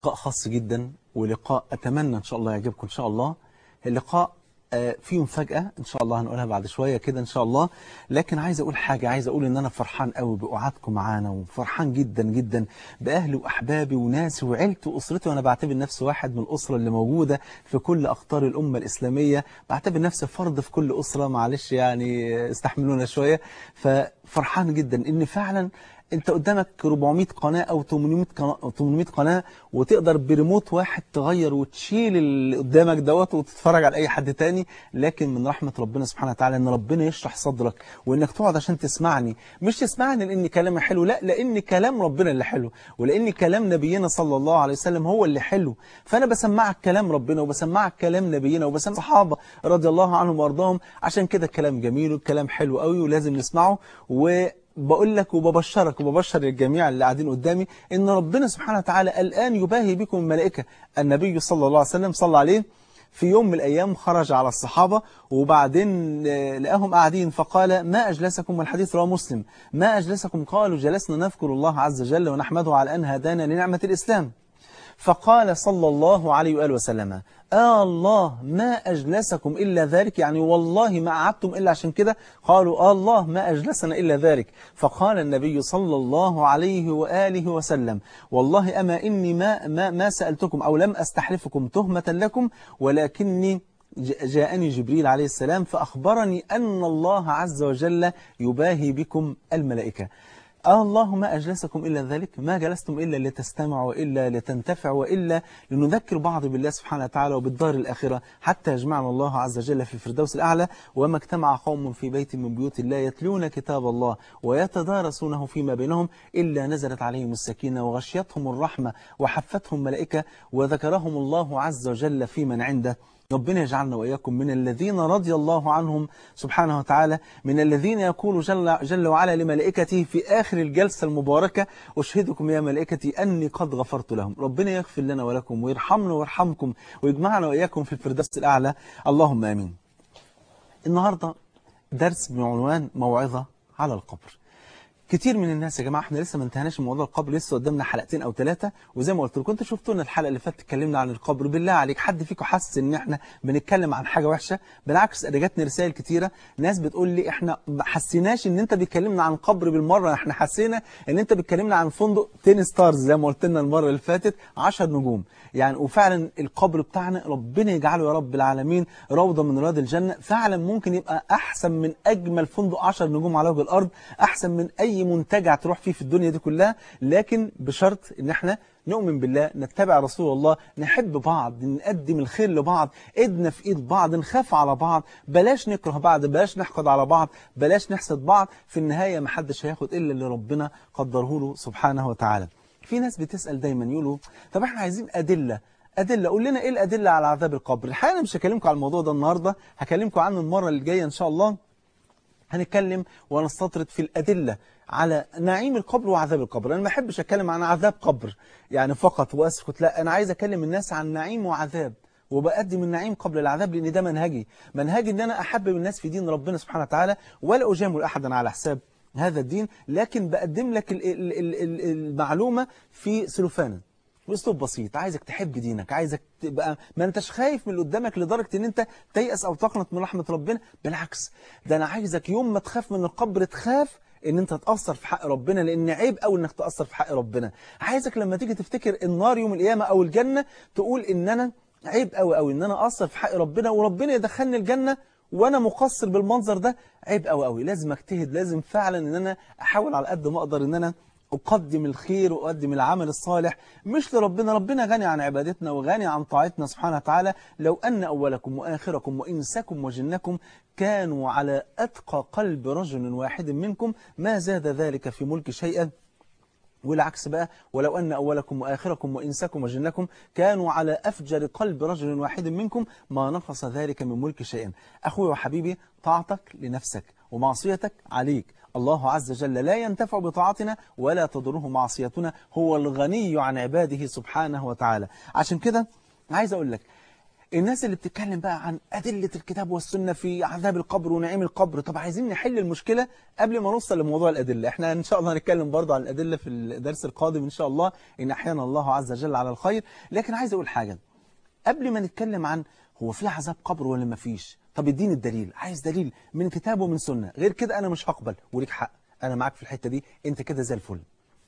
لقاء خاص جدا ولقاء أتمنى إن شاء الله يعجبكم إن شاء الله اللقاء آه، فيه مفاجأة إن شاء الله هنقولها بعد شوية كده إن شاء الله لكن عايز أقول حاجة عايز أقول إن أنا فرحان قوي بقعدكم معانا وفرحان جدا جدا بأهلي وأحبابي وناسي وعيلتي وأسرتي وأنا بعتبر نفسي واحد من الأسرة اللي موجودة في كل أقطار الأمة الإسلامية بعتبر نفسي فرد في كل أسرة معلش يعني استحملونا شوية ففرحان جدا إن فعلا انت قدامك 400 قناة او 800 قناة, أو 800 قناة وتقدر بريموت واحد تغير وتشيل اللي قدامك دوت وتتفرج على اي حد تاني لكن من رحمة ربنا سبحانه وتعالى ان ربنا يشرح صدرك وانك تقعد عشان تسمعني مش تسمعني لان كلامي حلو لا لان كلام ربنا اللي حلو ولان كلام نبينا صلى الله عليه وسلم هو اللي حلو فانا بسمعك كلام ربنا وبسمعك كلام نبينا وبسمع الصحابة رضي الله عنهم وارضاهم عشان كده الكلام جميل والكلام حلو قوي ولازم نسمعه و بقول لك وببشرك وببشر الجميع اللي قاعدين قدامي ان ربنا سبحانه وتعالى الآن يباهي بكم الملائكة النبي صلى الله عليه وسلم صلى عليه في يوم من الأيام خرج على الصحابة وبعدين لقاهم قاعدين فقال ما أجلسكم والحديث رواه مسلم ما أجلسكم قالوا جلسنا نذكر الله عز وجل ونحمده على أن هدانا لنعمة الإسلام فقال صلى الله عليه وآله وسلم آه الله ما أجلسكم إلا ذلك يعني والله ما قعدتم إلا عشان كده قالوا آه الله ما أجلسنا إلا ذلك فقال النبي صلى الله عليه وآله وسلم والله أما إني ما, ما, ما سألتكم أو لم أستحلفكم تهمة لكم ولكني جاءني جبريل عليه السلام فأخبرني أن الله عز وجل يباهي بكم الملائكة آه الله ما أجلسكم إلا ذلك ما جلستم إلا لتستمعوا وإلا لتنتفعوا وإلا لنذكر بعض بالله سبحانه وتعالى وبالدار الآخرة حتى يجمعنا الله عز وجل في الفردوس الأعلى وما اجتمع قوم في بيت من بيوت الله يتلون كتاب الله ويتدارسونه فيما بينهم إلا نزلت عليهم السكينة وغشيتهم الرحمة وحفتهم ملائكة وذكرهم الله عز وجل في من عنده ربنا يجعلنا وإياكم من الذين رضي الله عنهم سبحانه وتعالى من الذين يقول جل, جل وعلا لملائكته في آخر الجلسة المباركة أشهدكم يا ملائكتي أني قد غفرت لهم ربنا يغفر لنا ولكم ويرحمنا ويرحمكم ويجمعنا وإياكم في الفردوس الأعلى اللهم آمين النهاردة درس بعنوان موعظة على القبر كتير من الناس يا جماعة احنا لسه ما انتهناش من موضوع القبر لسه قدامنا حلقتين او ثلاثة وزي ما قلت لكم انتوا شفتونا الحلقة اللي فاتت اتكلمنا عن القبر بالله عليك حد فيكم حس ان احنا بنتكلم عن حاجة وحشة بالعكس انا جاتني رسائل كتيرة ناس بتقول لي احنا ما حسيناش ان انت بتكلمنا عن قبر بالمرة احنا حسينا ان انت بتكلمنا عن فندق 10 ستارز زي ما قلت لنا المرة اللي فاتت 10 نجوم يعني وفعلا القبر بتاعنا ربنا يجعله يا رب العالمين روضة من رياض الجنة فعلا ممكن يبقى احسن من اجمل فندق 10 نجوم على وجه الارض احسن من اي منتجع تروح فيه في الدنيا دي كلها لكن بشرط ان احنا نؤمن بالله نتبع رسول الله نحب بعض نقدم الخير لبعض ايدنا في ايد بعض نخاف على بعض بلاش نكره بعض بلاش نحقد على بعض بلاش نحسد بعض في النهاية ما حدش هياخد الا اللي ربنا قدره له سبحانه وتعالى في ناس بتسأل دايما يقولوا طب احنا عايزين أدلة أدلة قول لنا إيه الأدلة على عذاب القبر الحقيقة أنا مش هكلمكم على الموضوع ده النهاردة هكلمكم عنه المرة اللي جاية إن شاء الله هنتكلم ونستطرد في الأدلة على نعيم القبر وعذاب القبر أنا ما بحبش أتكلم عن عذاب قبر يعني فقط وأسكت لا أنا عايز أكلم الناس عن نعيم وعذاب وبقدم النعيم قبل العذاب لأن ده منهجي منهجي أن أنا أحبب الناس في دين ربنا سبحانه وتعالى ولا أجامل أحدا على حساب هذا الدين لكن بقدم لك المعلومة في سلوفانا باسلوب بسيط عايزك تحب دينك عايزك تبقى ما انتش خايف من اللي قدامك لدرجة ان انت تيأس او تقنط من رحمة ربنا بالعكس ده انا عايزك يوم ما تخاف من القبر تخاف ان انت تأثر في حق ربنا لان عيب قوي انك تأثر في حق ربنا عايزك لما تيجي تفتكر النار يوم القيامة او الجنة تقول ان انا عيب قوي قوي ان انا أثر في حق ربنا وربنا يدخلني الجنة وانا مقصر بالمنظر ده عيب قوي قوي لازم اجتهد لازم فعلا ان انا احاول على قد ما اقدر ان انا أقدم الخير وأقدم العمل الصالح مش لربنا ربنا غني عن عبادتنا وغني عن طاعتنا سبحانه وتعالى لو أن أولكم وآخركم وإنسكم وجنكم كانوا على أتقى قلب رجل واحد منكم ما زاد ذلك في ملك شيئا والعكس بقى ولو أن أولكم وآخركم وإنسكم وجنكم كانوا على أفجر قلب رجل واحد منكم ما نقص ذلك من ملك شيئا أخوي وحبيبي طاعتك لنفسك ومعصيتك عليك الله عز وجل لا ينتفع بطاعتنا ولا تضره معصيتنا هو الغني عن عباده سبحانه وتعالى عشان كده عايز أقول لك الناس اللي بتتكلم بقى عن أدلة الكتاب والسنة في عذاب القبر ونعيم القبر طب عايزين نحل المشكلة قبل ما نوصل لموضوع الأدلة احنا إن شاء الله هنتكلم برضه عن الأدلة في الدرس القادم إن شاء الله إن أحيانا الله عز وجل على الخير لكن عايز أقول حاجة قبل ما نتكلم عن هو في عذاب قبر ولا ما فيش طب اديني الدليل عايز دليل من كتاب ومن سنة غير كده أنا مش هقبل وليك حق أنا معاك في الحتة دي أنت كده زي الفل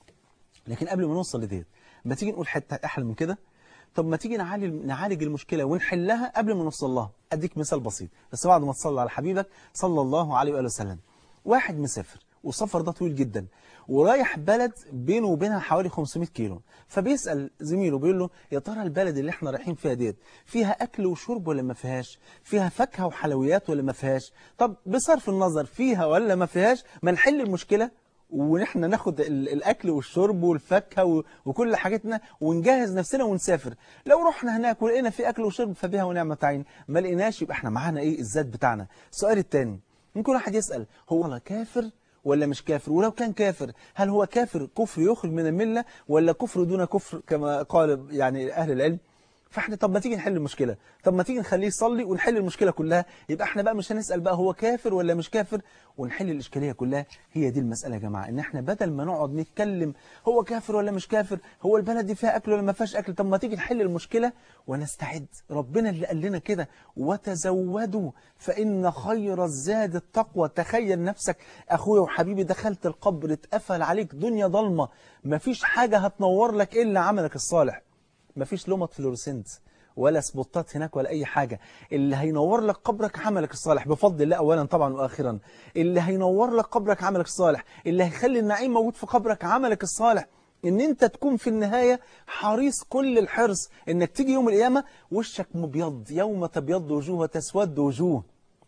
لكن قبل ما نوصل لديت ما تيجي نقول حتة أحلى من كده طب ما تيجي نعالج نعالج المشكلة ونحلها قبل ما نوصل لها أديك مثال بسيط بس بعد ما تصلي على حبيبك صلى الله عليه وآله وسلم واحد مسافر والسفر ده طويل جدا ورايح بلد بينه وبينها حوالي 500 كيلو فبيسأل زميله بيقول له يا ترى البلد اللي احنا رايحين فيها ديت فيها أكل وشرب ولا ما فيهاش فيها فاكهة وحلويات ولا ما فيهاش طب بصرف النظر فيها ولا ما فيهاش ما نحل المشكلة ونحن ناخد الأكل والشرب والفاكهة وكل حاجتنا ونجهز نفسنا ونسافر لو رحنا هناك ولقينا في أكل وشرب فبها ونعمة عين ما لقيناش يبقى احنا معانا ايه الذات بتاعنا السؤال الثاني ممكن واحد يسأل هو الله كافر ولا مش كافر ولو كان كافر هل هو كافر كفر يخرج من الملة ولا كفر دون كفر كما قال يعني أهل العلم فاحنا طب ما تيجي نحل المشكلة طب ما تيجي نخليه يصلي ونحل المشكلة كلها يبقى احنا بقى مش هنسأل بقى هو كافر ولا مش كافر ونحل الإشكالية كلها هي دي المسألة يا جماعة ان احنا بدل ما نقعد نتكلم هو كافر ولا مش كافر هو البلد دي فيها أكل ولا ما فيهاش أكل طب ما تيجي نحل المشكلة ونستعد ربنا اللي قال لنا كده وتزودوا فإن خير الزاد التقوى تخيل نفسك أخويا وحبيبي دخلت القبر اتقفل عليك دنيا ضلمة مفيش حاجة هتنور لك إلا عملك الصالح مفيش لمط فلورسنت ولا سبوتات هناك ولا أي حاجة اللي هينور لك قبرك عملك الصالح بفضل الله أولا طبعا وآخرا اللي هينور لك قبرك عملك الصالح اللي هيخلي النعيم موجود في قبرك عملك الصالح ان انت تكون في النهاية حريص كل الحرص انك تيجي يوم القيامة وشك مبيض يوم تبيض وجوه وتسود وجوه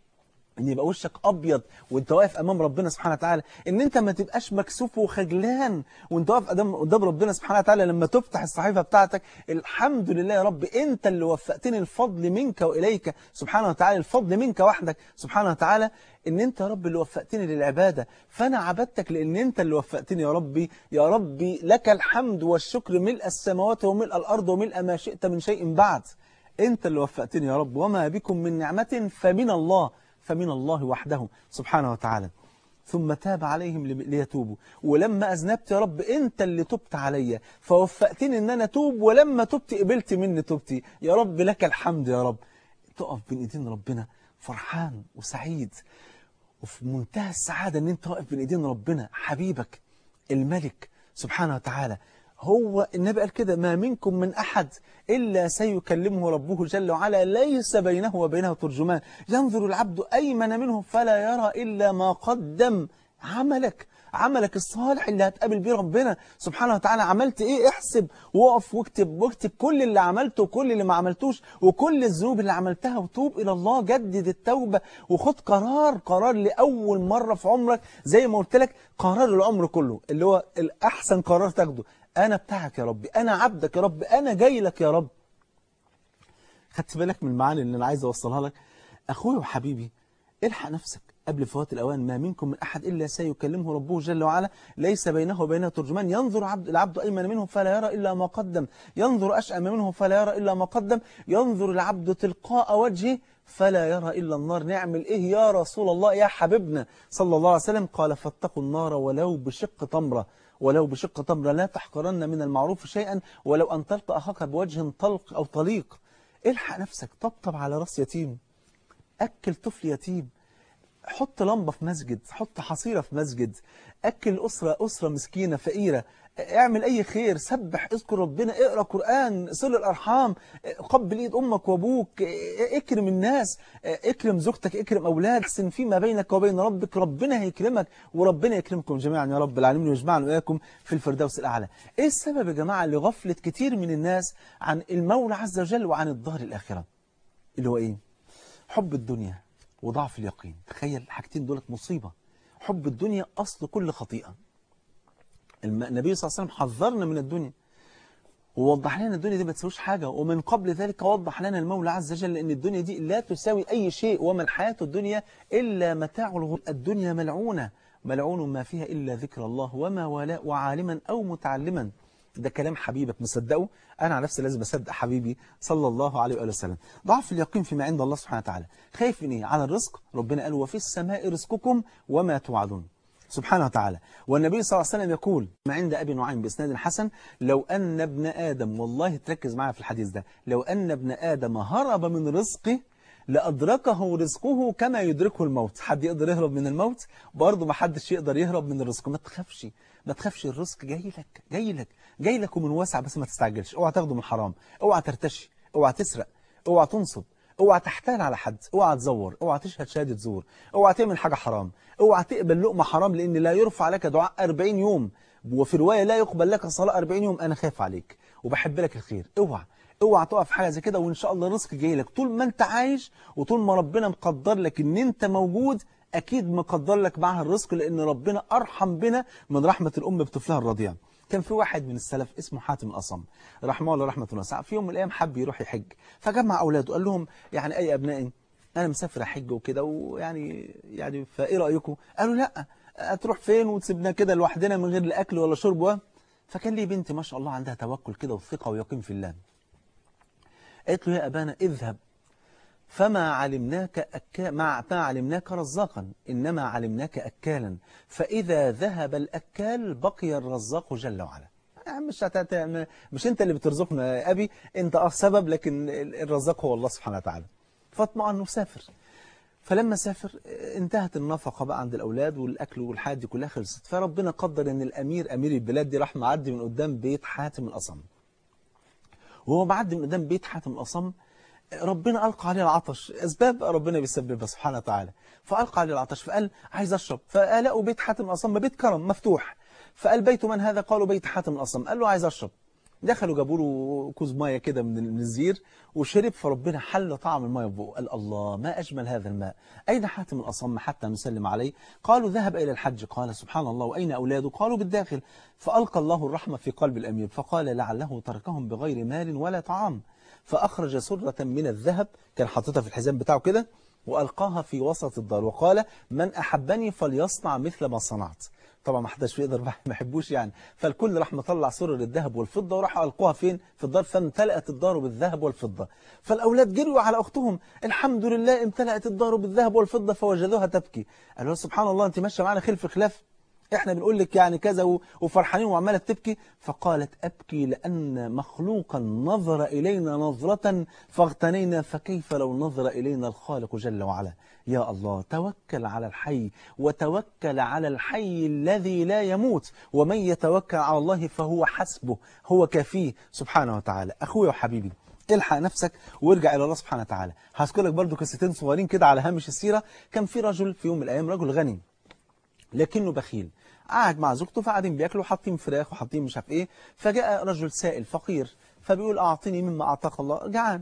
ان يبقى وشك ابيض وانت واقف امام ربنا سبحانه وتعالى ان انت ما تبقاش مكسوف وخجلان وانت واقف قدام قدام ربنا سبحانه وتعالى لما تفتح الصحيفه بتاعتك الحمد لله يا رب انت اللي وفقتني الفضل منك واليك سبحانه وتعالى الفضل منك وحدك سبحانه وتعالى ان انت يا رب اللي وفقتني للعباده فانا عبدتك لان انت اللي وفقتني يا ربي يا ربي لك الحمد والشكر ملء السماوات وملء الارض وملء ما شئت من شيء بعد انت اللي وفقتني يا رب وما بكم من نعمه فمن الله فمن الله وحده سبحانه وتعالى ثم تاب عليهم ليتوبوا ولما أذنبت يا رب أنت اللي تبت عليا فوفقتني أن أنا توب ولما تبت قبلت مني توبتي يا رب لك الحمد يا رب تقف بين إيدين ربنا فرحان وسعيد وفي منتهى السعادة أن أنت واقف بين إيدين ربنا حبيبك الملك سبحانه وتعالى هو النبي قال كده ما منكم من أحد إلا سيكلمه ربه جل وعلا ليس بينه وبينه ترجمان ينظر العبد أيمن منه فلا يرى إلا ما قدم عملك عملك الصالح اللي هتقابل بيه ربنا سبحانه وتعالى عملت ايه احسب وقف واكتب واكتب كل اللي عملته وكل اللي ما عملتوش وكل الذنوب اللي عملتها وتوب الى الله جدد التوبة وخد قرار قرار لأول مرة في عمرك زي ما قلت لك قرار العمر كله اللي هو الأحسن قرار تاخده أنا بتاعك يا ربي أنا عبدك يا رب أنا جاي لك يا رب خدت بالك من المعاني اللي أنا عايز أوصلها لك أخوي وحبيبي الحق نفسك قبل فوات الأوان ما منكم من أحد إلا سيكلمه ربه جل وعلا ليس بينه وبينه ترجمان ينظر عبد العبد أيمن منه فلا يرى إلا ما قدم ينظر أشأم منه فلا يرى إلا ما قدم ينظر العبد تلقاء وجهه فلا يرى إلا النار نعمل إيه يا رسول الله يا حبيبنا صلى الله عليه وسلم قال فاتقوا النار ولو بشق تمرة ولو بشق تمرة لا تحقرن من المعروف شيئا ولو أن تلقى أخاك بوجه طلق أو طليق الحق نفسك طبطب على راس يتيم أكل طفل يتيم حط لمبة في مسجد حط حصيرة في مسجد أكل أسرة أسرة مسكينة فقيرة اعمل أي خير سبح اذكر ربنا اقرأ قرآن صل الأرحام قبل إيد أمك وأبوك اكرم الناس اكرم زوجتك اكرم أولاد احسن فيما بينك وبين ربك ربنا هيكرمك وربنا يكرمكم جميعا يا رب العالمين ويجمعنا وإياكم في الفردوس الأعلى إيه السبب يا جماعة لغفلة كتير من الناس عن المولى عز وجل وعن الدار الآخرة اللي هو إيه حب الدنيا وضعف اليقين تخيل الحاجتين دولت مصيبة حب الدنيا أصل كل خطيئة النبي صلى الله عليه وسلم حذرنا من الدنيا ووضح لنا الدنيا دي ما تسويش حاجة ومن قبل ذلك وضح لنا المولى عز وجل أن الدنيا دي لا تساوي أي شيء وما الحياة الدنيا إلا متاع الغرور الدنيا ملعونة ملعون ما فيها إلا ذكر الله وما ولاء وعالما أو متعلما ده كلام حبيبك مصدقه انا على نفسي لازم اصدق حبيبي صلى الله عليه واله وسلم ضعف اليقين فيما عند الله سبحانه وتعالى خايف من ايه على الرزق ربنا قال وفي السماء رزقكم وما توعدون سبحانه وتعالى والنبي صلى الله عليه وسلم يقول ما عند أبي نعيم بإسناد حسن لو أن ابن آدم والله تركز معايا في الحديث ده لو أن ابن آدم هرب من رزقه لأدركه رزقه كما يدركه الموت حد يقدر يهرب من الموت برضه ما حدش يقدر يهرب من الرزق ما تخافش ما تخافش الرزق جاي لك جاي لك جاي لك ومن واسع بس ما تستعجلش اوعى تاخده من حرام اوعى ترتشي اوعى تسرق اوعى تنصب اوعى تحتال على حد اوعى تزور اوعى تشهد شهادة زور اوعى تعمل حاجة حرام اوعى تقبل لقمة حرام لان لا يرفع لك دعاء 40 يوم وفي رواية لا يقبل لك صلاة 40 يوم انا خايف عليك وبحب لك الخير اوعى اوعى تقف حاجة زي كده وان شاء الله رزق جاي لك طول ما انت عايش وطول ما ربنا مقدر لك ان انت موجود اكيد مقدر لك معها الرزق لان ربنا ارحم بنا من رحمة الام بطفلها الرضيع كان في واحد من السلف اسمه حاتم الأصم رحمه الله رحمة الله في يوم من الأيام حب يروح يحج فجمع أولاده قال لهم يعني أي أبنائي أنا مسافر أحج وكده ويعني يعني فإيه رأيكم قالوا لا هتروح فين وتسيبنا كده لوحدنا من غير لا أكل ولا شرب و فكان لي بنت ما شاء الله عندها توكل كده وثقة ويقين في الله قالت له يا أبانا اذهب فما علمناك أكا ما ما علمناك رزاقا إنما علمناك أكالا فإذا ذهب الأكال بقي الرزاق جل وعلا مش هتعت... مش انت اللي بترزقنا يا ابي انت اه سبب لكن الرزاق هو الله سبحانه وتعالى فاطمأن وسافر فلما سافر انتهت النفقة بقى عند الأولاد والأكل والحاجات دي كلها خلصت فربنا قدر ان الأمير أمير البلاد دي راح معدي من قدام بيت حاتم الأصم وهو معدي من قدام بيت حاتم الأصم ربنا ألقى عليه العطش أسباب ربنا بيسببها سبحانه وتعالى فألقى عليه العطش فقال عايز أشرب فقالوا بيت حاتم الأصم بيت كرم مفتوح فقال بيت من هذا قالوا بيت حاتم الأصم قال له عايز أشرب دخلوا جابوا له كوز ميه كده من الزير وشرب فربنا حل طعم الميه في بقه قال الله ما أجمل هذا الماء أين حاتم الأصم حتى نسلم عليه قالوا ذهب إلى الحج قال سبحان الله وأين أولاده قالوا بالداخل فألقى الله الرحمة في قلب الأمير فقال لعله تركهم بغير مال ولا طعام فأخرج سرة من الذهب كان حاططها في الحزام بتاعه كده وألقاها في وسط الدار وقال من أحبني فليصنع مثل ما صنعت طبعا ما حدش يقدر ما يحبوش يعني فالكل راح مطلع سرر الذهب والفضة وراح ألقوها فين في الدار فامتلأت الدار بالذهب والفضة فالأولاد جروا على أختهم الحمد لله امتلأت الدار بالذهب والفضة فوجدوها تبكي قالوا سبحان الله أنت ماشية معانا خلف خلاف احنا بنقول لك يعني كذا وفرحانين وعماله بتبكي فقالت أبكي لأن مخلوقا نظر إلينا نظرة فاغتنينا فكيف لو نظر إلينا الخالق جل وعلا يا الله توكل على الحي وتوكل على الحي الذي لا يموت ومن يتوكل على الله فهو حسبه هو كافيه سبحانه وتعالى أخويا وحبيبي الحق نفسك وارجع إلى الله سبحانه وتعالى هذكر لك برضو قصتين صغيرين كده على هامش السيرة كان في رجل في يوم من الأيام رجل غني لكنه بخيل قاعد مع زوجته فقاعدين بياكلوا حاطين فراخ وحاطين مش عارف ايه فجاء رجل سائل فقير فبيقول اعطيني مما اعطاك الله جعان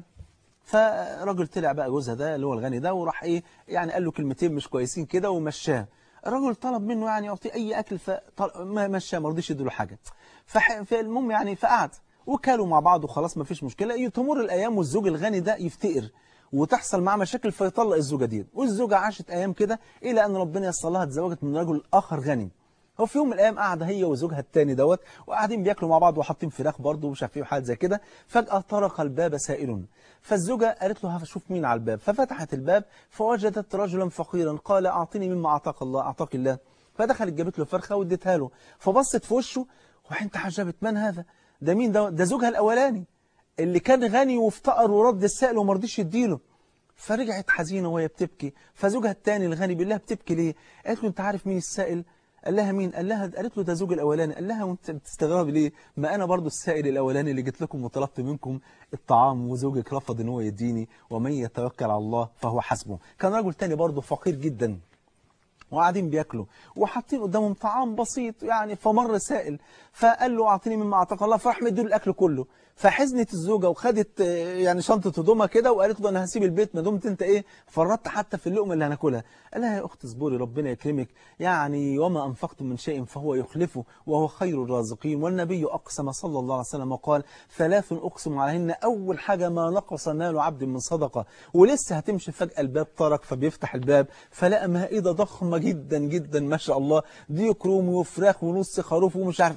فرجل طلع بقى جوزها ده اللي هو الغني ده وراح ايه يعني قال له كلمتين مش كويسين كده ومشاه الرجل طلب منه يعني يعطيه اي اكل فما مشاه ما رضيش يديله حاجه فالمهم يعني فقعد وكلوا مع بعض وخلاص ما فيش مشكله تمر الايام والزوج الغني ده يفتقر وتحصل معاه مشاكل فيطلق الزوجة دي والزوجة عاشت أيام كده إلى أن ربنا يسر لها اتزوجت من رجل آخر غني هو في يوم من الأيام قاعدة هي وزوجها التاني دوت وقاعدين بياكلوا مع بعض وحاطين فراخ برضه ومش عارف ايه وحاجات زي كده فجأة طرق الباب سائل فالزوجة قالت له هشوف مين على الباب ففتحت الباب فوجدت رجلا فقيرا قال أعطني مما أعطاك الله أعطاك الله فدخلت جابت له فرخة واديتها له فبصت في وشه وحين تعجبت من هذا ده مين ده ده زوجها الأولاني اللي كان غني وافتقر ورد السائل وما رضيش يديله فرجعت حزينة وهي بتبكي فزوجها الثاني الغني بالله بتبكي ليه قالت له انت عارف مين السائل قال لها مين قال لها قالت له ده زوج الاولاني قال لها وانت بتستغربي ليه ما انا برضو السائل الاولاني اللي جيت لكم وطلبت منكم الطعام وزوجك رفض ان هو يديني ومن يتوكل على الله فهو حسبه كان رجل تاني برضو فقير جدا وقاعدين بياكلوا وحاطين قدامهم طعام بسيط يعني فمر سائل فقال له اعطيني مما اعطاك الله فراح مديله الاكل كله فحزنت الزوجه وخدت يعني شنطه هدومها كده وقالت له انا هسيب البيت ما دمت انت ايه فرطت حتى في اللقمه اللي هناكلها قال لها يا اخت اصبري ربنا يكرمك يعني وما انفقتم من شيء فهو يخلفه وهو خير الرازقين والنبي اقسم صلى الله عليه وسلم وقال ثلاث اقسم عليهن اول حاجه ما نقص مال عبد من صدقه ولسه هتمشي فجاه الباب طرق فبيفتح الباب فلقى مائده ضخمه جدا جدا ما شاء الله ديك رومي وفراخ ونص خروف ومش عارف ايه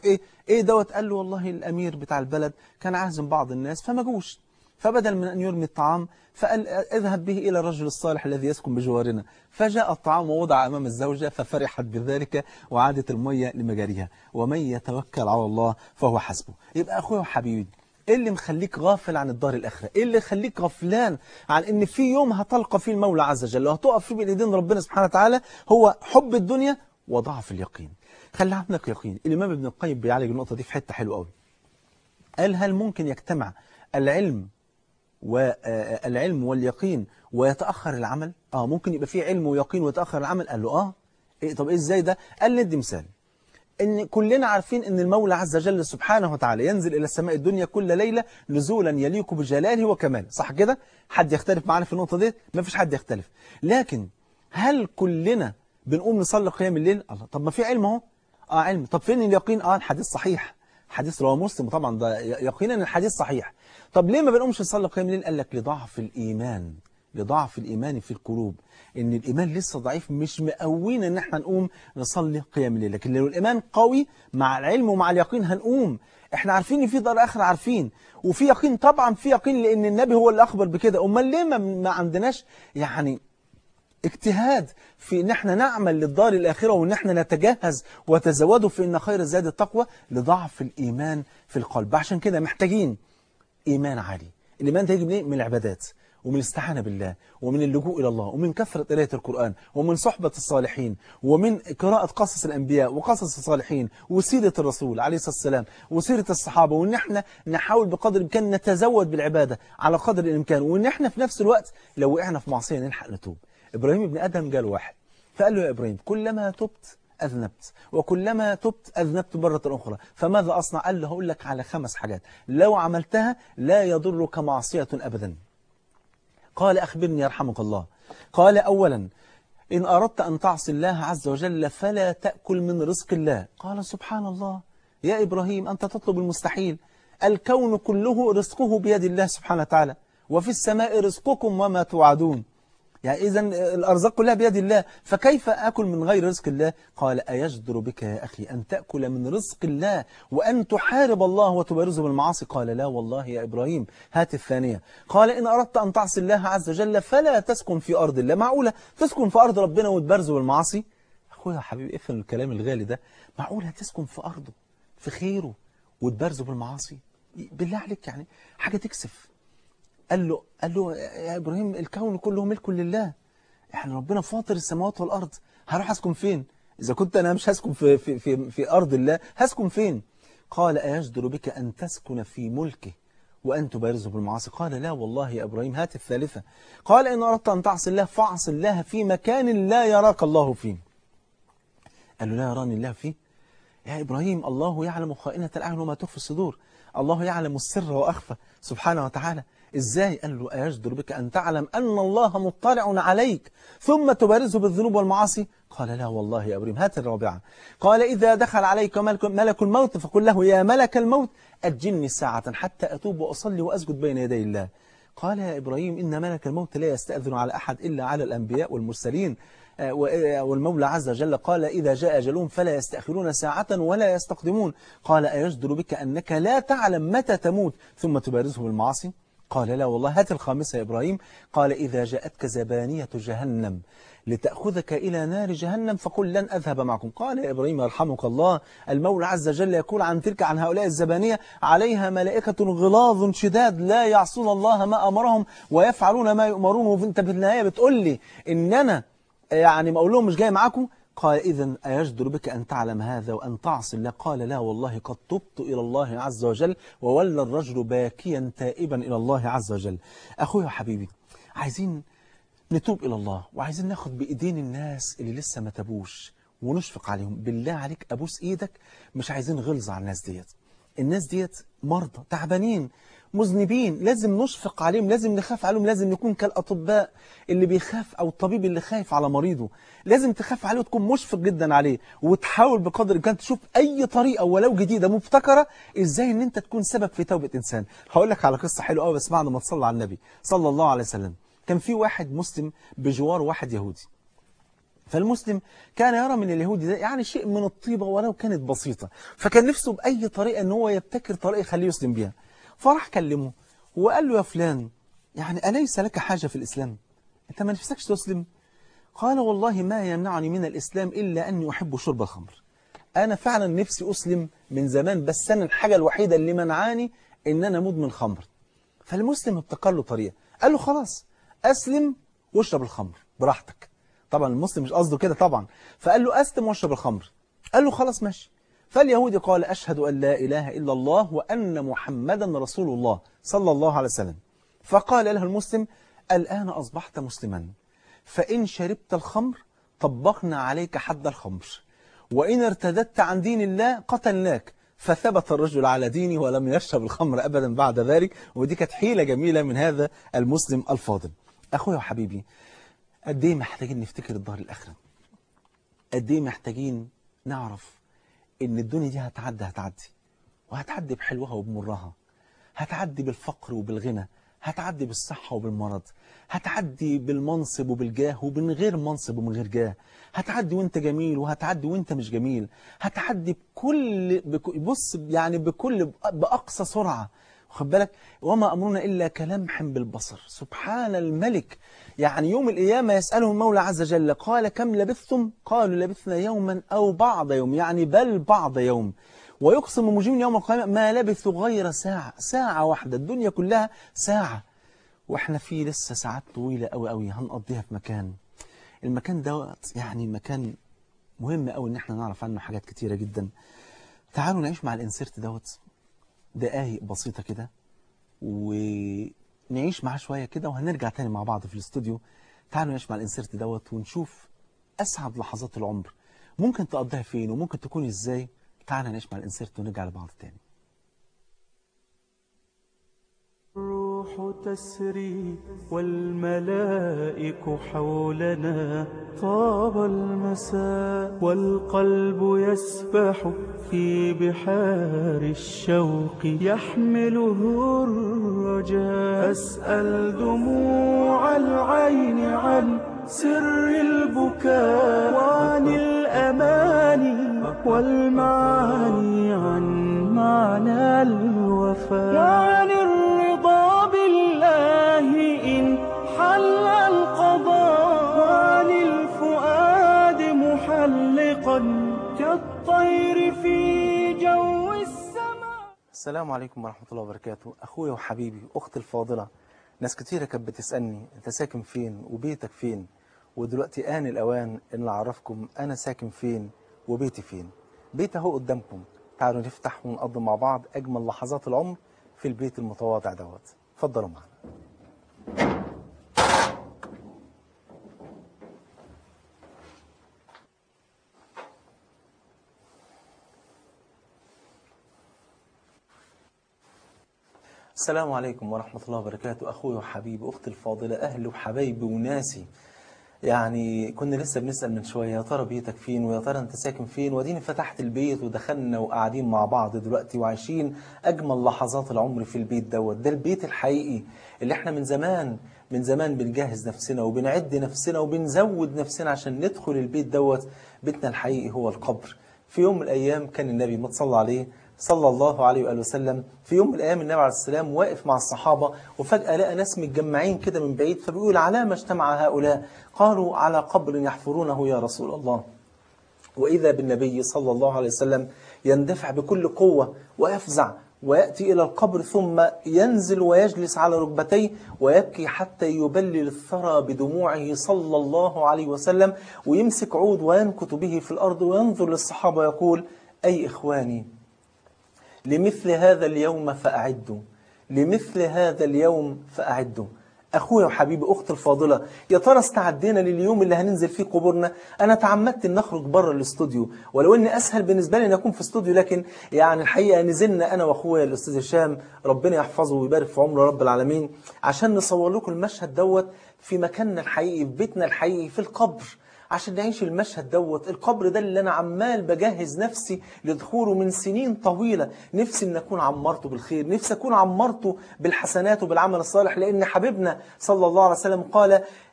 ايه دوت قال له والله الامير بتاع البلد كان عازم بعض الناس فما جوش فبدل من أن يرمي الطعام فقال اذهب به إلى الرجل الصالح الذي يسكن بجوارنا فجاء الطعام ووضع أمام الزوجة ففرحت بذلك وعادت المية لمجاريها ومن يتوكل على الله فهو حسبه يبقى أخويا وحبيبي ايه اللي مخليك غافل عن الدار الآخرة ايه اللي يخليك غفلان عن ان في يوم هتلقى فيه المولى عز وجل وهتقف فيه بين ايدين ربنا سبحانه وتعالى هو حب الدنيا وضعف اليقين خلي عندك يقين الإمام ابن القيم بيعالج النقطة دي في حتة حلوة قوي قال هل ممكن يجتمع العلم والعلم واليقين ويتأخر العمل اه ممكن يبقى فيه علم ويقين ويتأخر العمل قال له اه إيه طب إيه ازاي ده قال لي ادي مثال ان كلنا عارفين ان المولى عز وجل سبحانه وتعالى ينزل الى السماء الدنيا كل ليلة نزولا يليق بجلاله وكماله صح كده حد يختلف معانا في النقطة دي ما فيش حد يختلف لكن هل كلنا بنقوم نصلي قيام الليل الله طب ما في علم اهو اه علم طب فين اليقين اه الحديث صحيح حديث رواه مسلم طبعا ده يقينا الحديث صحيح طب ليه ما بنقومش نصلي قيام الليل قال لك لضعف الإيمان لضعف الإيمان في القلوب إن الإيمان لسه ضعيف مش مقوين إن احنا نقوم نصلي قيام الليل لكن لو الإيمان قوي مع العلم ومع اليقين هنقوم احنا عارفين ان في دار اخره عارفين وفي يقين طبعا في يقين لان النبي هو اللي اخبر بكده امال ليه ما, ما عندناش يعني اجتهاد في ان احنا نعمل للدار الاخره وان احنا نتجهز وتزودوا في ان خير الزاد التقوى لضعف الايمان في القلب عشان كده محتاجين إيمان عالي الإيمان ده يجي منين؟ من العبادات ومن الاستعانة بالله ومن اللجوء إلى الله ومن كثرة قراءة القرآن ومن صحبة الصالحين ومن قراءة قصص الأنبياء وقصص الصالحين وسيرة الرسول عليه الصلاة والسلام وسيرة الصحابة وإن احنا نحاول بقدر الإمكان نتزود بالعبادة على قدر الإمكان وإن احنا في نفس الوقت لو وقعنا في معصية نلحق نتوب إبراهيم ابن أدم قال واحد فقال له يا إبراهيم كلما تبت أذنبت وكلما تبت أذنبت مرة أخرى فماذا أصنع قال له هقول لك على خمس حاجات لو عملتها لا يضرك معصية أبدا قال أخبرني يرحمك الله قال أولا إن أردت أن تعصي الله عز وجل فلا تأكل من رزق الله قال سبحان الله يا إبراهيم أنت تطلب المستحيل الكون كله رزقه بيد الله سبحانه وتعالى وفي السماء رزقكم وما توعدون يعني إذا الأرزاق كلها بيد الله فكيف أكل من غير رزق الله قال أيجدر بك يا أخي أن تأكل من رزق الله وأن تحارب الله وتبارزه بالمعاصي قال لا والله يا إبراهيم هات الثانية قال إن أردت أن تعصي الله عز وجل فلا تسكن في أرض الله معقولة تسكن في أرض ربنا وتبارزه بالمعاصي أخويا حبيبي افهم الكلام الغالي ده معقولة تسكن في أرضه في خيره وتبارزه بالمعاصي بالله عليك يعني حاجة تكسف قال له قال له يا إبراهيم الكون كله ملك لله احنا ربنا فاطر السماوات والأرض هروح أسكن فين إذا كنت أنا مش هسكن في, في, في, في أرض الله هسكن فين قال أيجدر بك أن تسكن في ملكه وأن تبارزه بالمعاصي قال لا والله يا إبراهيم هات الثالثة قال إن أردت أن تعصي الله فاعصي الله في مكان لا يراك الله فيه قال له لا يراني الله فيه يا إبراهيم الله يعلم خائنة الأعين وما تخفي الصدور الله يعلم السر وأخفى سبحانه وتعالى إزاي قال له أيجدر بك أن تعلم أن الله مطلع عليك ثم تبارزه بالذنوب والمعاصي قال لا والله يا إبراهيم هات الرابعة قال إذا دخل عليك ملك, ملك الموت فقل له يا ملك الموت أجلني ساعة حتى أتوب وأصلي وأسجد بين يدي الله قال يا إبراهيم إن ملك الموت لا يستأذن على أحد إلا على الأنبياء والمرسلين والمولى عز وجل قال إذا جاء أجلهم فلا يستأخرون ساعة ولا يستقدمون قال أيجدر بك أنك لا تعلم متى تموت ثم تبارزه بالمعاصي قال لا والله هات الخامسة يا إبراهيم قال إذا جاءتك زبانية جهنم لتأخذك إلى نار جهنم فقل لن أذهب معكم قال يا إبراهيم يرحمك الله المولى عز وجل يقول عن تلك عن هؤلاء الزبانية عليها ملائكة غلاظ شداد لا يعصون الله ما أمرهم ويفعلون ما يؤمرون وانت بالنهاية بتقول لي إن أنا يعني ما أقول لهم مش جاي معاكم قال إذا أيجدر بك أن تعلم هذا وأن تعصي الله قال لا والله قد تبت إلى الله عز وجل وولى الرجل باكيا تائبا إلى الله عز وجل أخوي وحبيبي عايزين نتوب إلى الله وعايزين ناخد بإيدين الناس اللي لسه ما تابوش ونشفق عليهم بالله عليك أبوس إيدك مش عايزين غلظة على الناس ديت الناس ديت مرضى تعبانين مذنبين لازم نشفق عليهم لازم نخاف عليهم لازم نكون كالأطباء اللي بيخاف أو الطبيب اللي خايف على مريضه لازم تخاف عليه وتكون مشفق جدا عليه وتحاول بقدر الإمكان تشوف أي طريقة ولو جديدة مبتكرة إزاي إن أنت تكون سبب في توبة إنسان هقول لك على قصة حلوة قوي بس بعد ما تصلى على النبي صلى الله عليه وسلم كان في واحد مسلم بجوار واحد يهودي فالمسلم كان يرى من اليهودي ده يعني شيء من الطيبة ولو كانت بسيطة فكان نفسه بأي طريقة ان هو يبتكر طريقة يخليه يسلم بيها فراح كلمه وقال له يا فلان يعني أليس لك حاجة في الإسلام أنت ما نفسكش تسلم قال والله ما يمنعني من الإسلام إلا أني أحب شرب الخمر أنا فعلا نفسي أسلم من زمان بس أنا الحاجة الوحيدة اللي منعاني إن أنا مدمن خمر فالمسلم ابتكر له طريقة قال له خلاص أسلم واشرب الخمر براحتك طبعا المسلم مش قصده كده طبعا فقال له أسلم واشرب الخمر قال له خلاص ماشي فاليهودي قال أشهد أن لا إله إلا الله وأن محمدا رسول الله صلى الله عليه وسلم فقال له المسلم الآن أصبحت مسلما فإن شربت الخمر طبقنا عليك حد الخمر وإن ارتدت عن دين الله قتلناك فثبت الرجل على دينه ولم يشرب الخمر أبدا بعد ذلك ودي كانت حيلة جميلة من هذا المسلم الفاضل أخويا وحبيبي قد ايه محتاجين نفتكر الدار الآخرة قد ايه محتاجين نعرف ان الدنيا دي هتعدي هتعدي وهتعدي بحلوها وبمرها هتعدي بالفقر وبالغنى هتعدي بالصحة وبالمرض هتعدي بالمنصب وبالجاه ومن غير منصب ومن غير جاه هتعدي وانت جميل وهتعدي وانت مش جميل هتعدي بكل بك- بص يعني بكل بأقصى سرعة خد بالك وما أمرنا إلا كلمح بالبصر سبحان الملك يعني يوم القيامة يسأله المولى عز وجل قال كم لبثتم قالوا لبثنا يوما أو بعض يوم يعني بل بعض يوم ويقسم المجرمين يوم القيامة ما لبثوا غير ساعة ساعة واحدة الدنيا كلها ساعة واحنا في لسه ساعات طويلة قوي قوي هنقضيها في مكان المكان دوت يعني مكان مهم قوي ان احنا نعرف عنه حاجات كتيرة جدا تعالوا نعيش مع الانسيرت دوت دقايق بسيطة كده ونعيش معاه شوية كده وهنرجع تاني مع بعض في الاستوديو تعالوا نعيش مع الانسيرت دوت ونشوف أسعد لحظات العمر ممكن تقضيها فين وممكن تكون ازاي تعالوا نعيش مع الانسيرت ونرجع لبعض تاني الروح تسري والملائك حولنا طاب المساء والقلب يسبح في بحار الشوق يحمله الرجاء أسأل دموع العين عن سر البكاء وعن الأماني والمعاني عن معنى الوفاء وعن الرضا بالله إن حل القضاء وعن الفؤاد محلقا كالطير في جو السماء السلام عليكم ورحمة الله وبركاته أخويا وحبيبي أختي الفاضلة ناس كتيرة كانت بتسألني أنت ساكن فين وبيتك فين ودلوقتي آن الأوان إن أعرفكم أنا ساكن فين وبيتي فين بيت أهو قدامكم تعالوا نفتح ونقضي مع بعض أجمل لحظات العمر في البيت المتواضع دوت اتفضلوا معنا السلام عليكم ورحمة الله وبركاته أخوي وحبيبي أختي الفاضلة أهلي وحبايبي وناسي يعني كنا لسه بنسأل من شوية يا ترى بيتك فين ويا ترى أنت ساكن فين وديني فتحت البيت ودخلنا وقاعدين مع بعض دلوقتي وعايشين أجمل لحظات العمر في البيت دوت ده البيت الحقيقي اللي احنا من زمان من زمان بنجهز نفسنا وبنعد نفسنا وبنزود نفسنا عشان ندخل البيت دوت بيتنا الحقيقي هو القبر في يوم من الأيام كان النبي ما تصلى عليه صلى الله عليه وآله وسلم في يوم من الأيام النبي عليه السلام واقف مع الصحابة وفجأة لقى ناس متجمعين كده من بعيد فبيقول على ما اجتمع هؤلاء قالوا على قبر يحفرونه يا رسول الله وإذا بالنبي صلى الله عليه وسلم يندفع بكل قوة ويفزع ويأتي إلى القبر ثم ينزل ويجلس على ركبتيه ويبكي حتى يبلل الثرى بدموعه صلى الله عليه وسلم ويمسك عود وينكت به في الأرض وينظر للصحابة ويقول أي إخواني لمثل هذا اليوم فأعدوا لمثل هذا اليوم فأعدوا أخويا وحبيبي أختي الفاضلة يا ترى استعدينا لليوم اللي هننزل فيه قبورنا أنا تعمدت أن نخرج بره الاستوديو ولو أن أسهل بالنسبة لي أن أكون في استوديو لكن يعني الحقيقة نزلنا أنا وأخويا الأستاذ هشام ربنا يحفظه ويبارك في عمره رب العالمين عشان نصور لكم المشهد دوت في مكاننا الحقيقي في بيتنا الحقيقي في القبر عشان نعيش المشهد دوت القبر ده اللي انا عمال بجهز نفسي لدخوله من سنين طويلة نفسي ان اكون عمرته بالخير نفسي اكون عمرته بالحسنات وبالعمل الصالح لان حبيبنا صلى الله عليه وسلم قال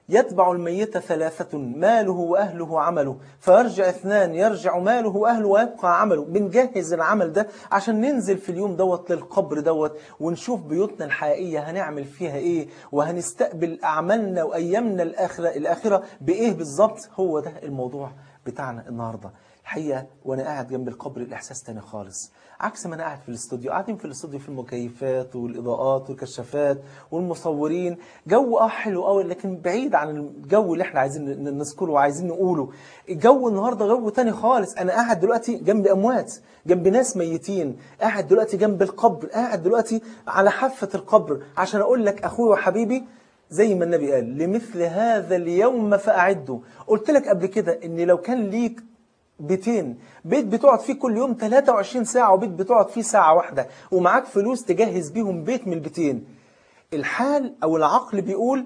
يتبع الميت ثلاثة ماله وأهله وعمله فيرجع اثنان يرجع ماله وأهله ويبقى عمله بنجهز العمل ده عشان ننزل في اليوم دوت للقبر دوت ونشوف بيوتنا الحقيقية هنعمل فيها إيه وهنستقبل أعمالنا وأيامنا الآخرة, الآخرة بإيه بالظبط هو ده الموضوع بتاعنا النهاردة الحقيقة وأنا قاعد جنب القبر الإحساس تاني خالص عكس ما أنا قاعد في الاستوديو قاعدين في الاستوديو في المكيفات والإضاءات والكشافات والمصورين جو اه حلو قوي لكن بعيد عن الجو اللي احنا عايزين ن- نذكره وعايزين نقوله الجو النهاردة جو تاني خالص أنا قاعد دلوقتي جنب أموات جنب ناس ميتين قاعد دلوقتي جنب القبر قاعد دلوقتي على حافة القبر عشان أقول لك أخوي وحبيبي زي ما النبي قال لمثل هذا اليوم فأعدوا قلت لك قبل كده ان لو كان ليك بيتين بيت بتقعد فيه كل يوم 23 ساعة وبيت بتقعد فيه ساعة واحدة ومعاك فلوس تجهز بيهم بيت من البيتين الحال أو العقل بيقول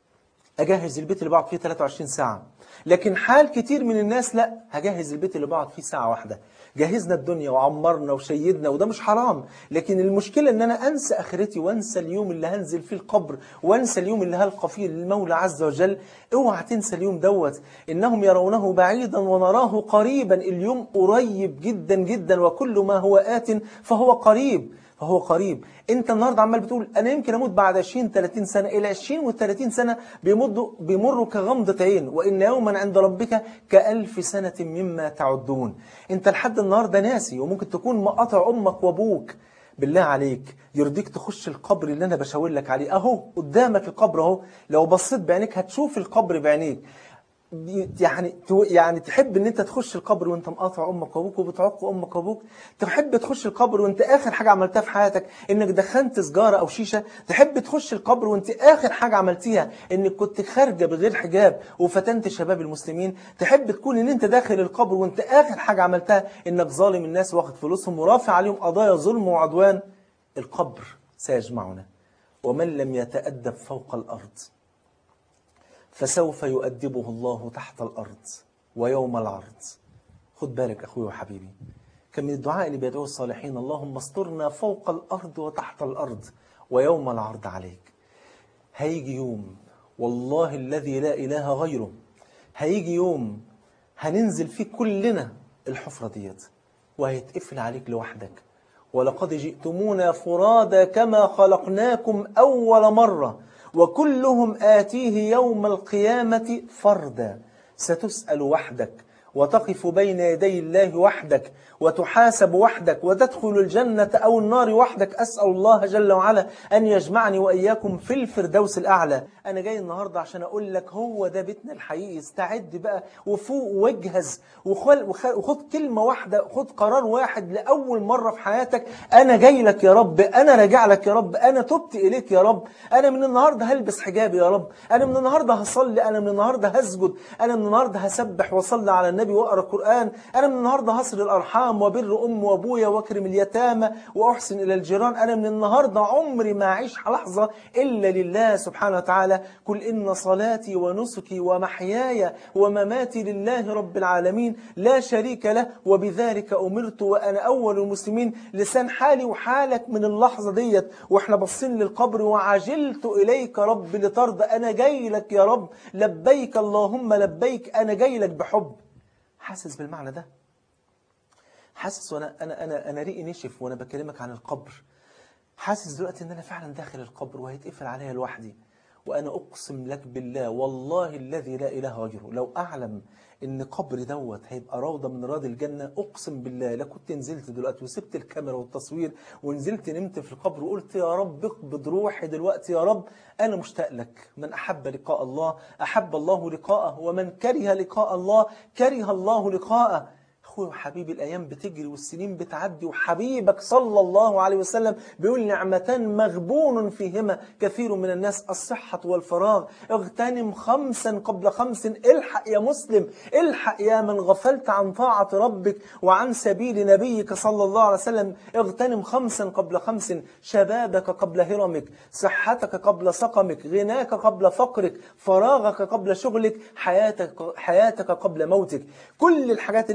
أجهز البيت اللي بقعد فيه 23 ساعة لكن حال كتير من الناس لا هجهز البيت اللي بقعد فيه ساعة واحدة جهزنا الدنيا وعمرنا وشيدنا وده مش حرام لكن المشكلة ان انا انسى اخرتي وانسى اليوم اللي هنزل فيه القبر وانسى اليوم اللي هلقى فيه المولى عز وجل اوعى تنسى اليوم دوت انهم يرونه بعيدا ونراه قريبا اليوم قريب جدا جدا وكل ما هو آت فهو قريب فهو قريب انت النهارده عمال بتقول انا يمكن اموت بعد 20 30 سنه الى 20 و 30 سنه بيمضوا بيمروا كغمضه عين وان يوما عند ربك كالف سنه مما تعدون انت لحد النهارده ناسي وممكن تكون مقاطع امك وابوك بالله عليك يرضيك تخش القبر اللي انا بشاور لك عليه اهو قدامك القبر اهو لو بصيت بعينيك هتشوف القبر بعينيك يعني تو- يعني تحب ان انت تخش القبر وانت مقاطع امك وابوك وبتعق امك وابوك تحب تخش القبر وانت اخر حاجه عملتها في حياتك انك دخنت سجاره او شيشه تحب تخش القبر وانت اخر حاجه عملتيها انك كنت خارجه بغير حجاب وفتنت شباب المسلمين تحب تكون ان انت داخل القبر وانت اخر حاجه عملتها انك ظالم الناس واخد فلوسهم ورافع عليهم قضايا ظلم وعدوان القبر سيجمعنا ومن لم يتأدب فوق الأرض فسوف يؤدبه الله تحت الأرض ويوم العرض خد بالك أخوي وحبيبي كان من الدعاء اللي بيدعوه الصالحين اللهم استرنا فوق الأرض وتحت الأرض ويوم العرض عليك هيجي يوم والله الذي لا إله غيره هيجي يوم هننزل فيه كلنا الحفرة ديت وهيتقفل عليك لوحدك ولقد جئتمونا فرادا كما خلقناكم أول مرة وكلهم آتيه يوم القيامة فردا ستسأل وحدك وتقف بين يدي الله وحدك وتحاسب وحدك وتدخل الجنة أو النار وحدك أسأل الله جل وعلا أن يجمعني وإياكم في الفردوس الأعلى أنا جاي النهاردة عشان أقول لك هو ده بيتنا الحقيقي استعد بقى وفوق واجهز وخل وخ- وخد كلمة واحدة خد قرار واحد لأول مرة في حياتك أنا جاي لك يا رب أنا راجع لك يا رب أنا تبت إليك يا رب أنا من النهاردة هلبس حجابي يا رب أنا من النهاردة هصلي أنا من النهاردة هسجد أنا من النهاردة هسبح وصلي على النبي وأقرأ القرآن أنا من النهاردة هصل الأرحام وبر أم وأبويا وأكرم اليتامى وأحسن إلى الجيران أنا من النهاردة عمري ما أعيش لحظة إلا لله سبحانه وتعالى قل إن صلاتي ونسكي ومحياي ومماتي لله رب العالمين لا شريك له وبذلك أمرت وأنا أول المسلمين لسان حالي وحالك من اللحظة ديت وإحنا باصين للقبر وعجلت إليك رب لترضى أنا جاي لك يا رب لبيك اللهم لبيك أنا جاي لك بحب حاسس بالمعنى ده حاسس وانا انا انا انا ريقي نشف وانا بكلمك عن القبر حاسس دلوقتي ان انا فعلا داخل القبر وهيتقفل عليا لوحدي وانا اقسم لك بالله والله الذي لا اله غيره لو اعلم ان قبري دوت هيبقى روضه من رياض الجنه اقسم بالله لا كنت نزلت دلوقتي وسبت الكاميرا والتصوير ونزلت نمت في القبر وقلت يا رب اقبض روحي دلوقتي يا رب انا مشتاق لك من احب لقاء الله احب الله لقاءه ومن كره لقاء الله كره الله لقاءه اخوي وحبيبي الايام بتجري والسنين بتعدي وحبيبك صلى الله عليه وسلم بيقول نعمتان مغبون فيهما كثير من الناس الصحة والفراغ اغتنم خمسا قبل خمس الحق يا مسلم الحق يا من غفلت عن طاعة ربك وعن سبيل نبيك صلى الله عليه وسلم اغتنم خمسا قبل خمس شبابك قبل هرمك صحتك قبل سقمك غناك قبل فقرك فراغك قبل شغلك حياتك حياتك قبل موتك كل الحاجات اللي انت بتجري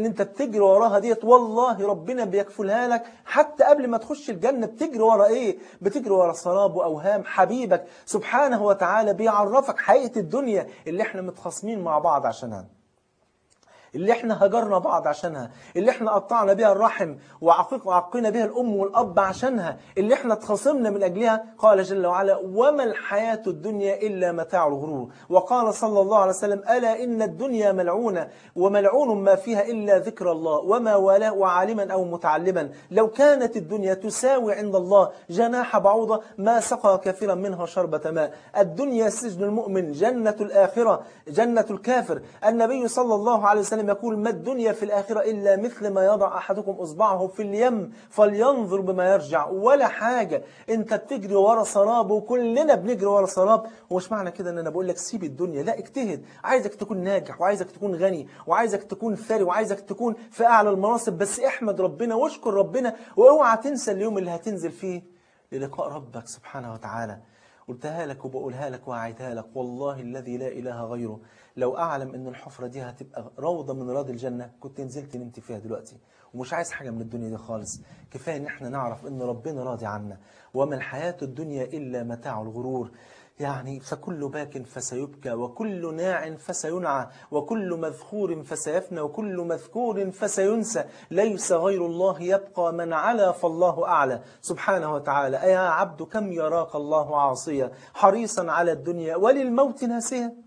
بتجري وراها ديت والله ربنا بيكفلها لك حتى قبل ما تخش الجنة بتجري ورا ايه بتجري ورا سراب واوهام حبيبك سبحانه وتعالى بيعرفك حقيقة الدنيا اللي احنا متخاصمين مع بعض عشانها اللي احنا هجرنا بعض عشانها اللي احنا قطعنا بيها الرحم وعقيق وعقينا بيها الأم والأب عشانها اللي احنا اتخاصمنا من أجلها قال جل وعلا وما الحياة الدنيا إلا متاع الغرور وقال صلى الله عليه وسلم ألا إن الدنيا ملعونة وملعون ما فيها إلا ذكر الله وما والاه وعالما أو متعلما لو كانت الدنيا تساوي عند الله جناح بعوضة ما سقى كثيرا منها شربة ماء الدنيا سجن المؤمن جنة الآخرة جنة الكافر النبي صلى الله عليه وسلم يقول ما الدنيا في الآخرة إلا مثل ما يضع أحدكم إصبعه في اليم فلينظر بما يرجع ولا حاجة أنت بتجري ورا سراب وكلنا بنجري ورا سراب ومش معنى كده أن أنا بقول لك سيب الدنيا لا اجتهد عايزك تكون ناجح وعايزك تكون غني وعايزك تكون ثري وعايزك تكون في أعلى المناصب بس احمد ربنا واشكر ربنا واوعى تنسى اليوم اللي هتنزل فيه للقاء ربك سبحانه وتعالى قلتها لك وبقولها لك وأعيدها لك والله الذي لا إله غيره لو أعلم أن الحفرة دي هتبقى روضة من رياض الجنة كنت نزلت نمت فيها دلوقتي ومش عايز حاجة من الدنيا دي خالص كفاية ان احنا نعرف ان ربنا راضي عنا وما الحياة الدنيا إلا متاع الغرور يعني فكل باك فسيبكى وكل ناع فسينعى وكل مذخور فسيفنى وكل مذكور فسينسى ليس غير الله يبقى من علا فالله أعلى سبحانه وتعالى أيا عبد كم يراك الله عاصيا حريصا على الدنيا وللموت ناسيا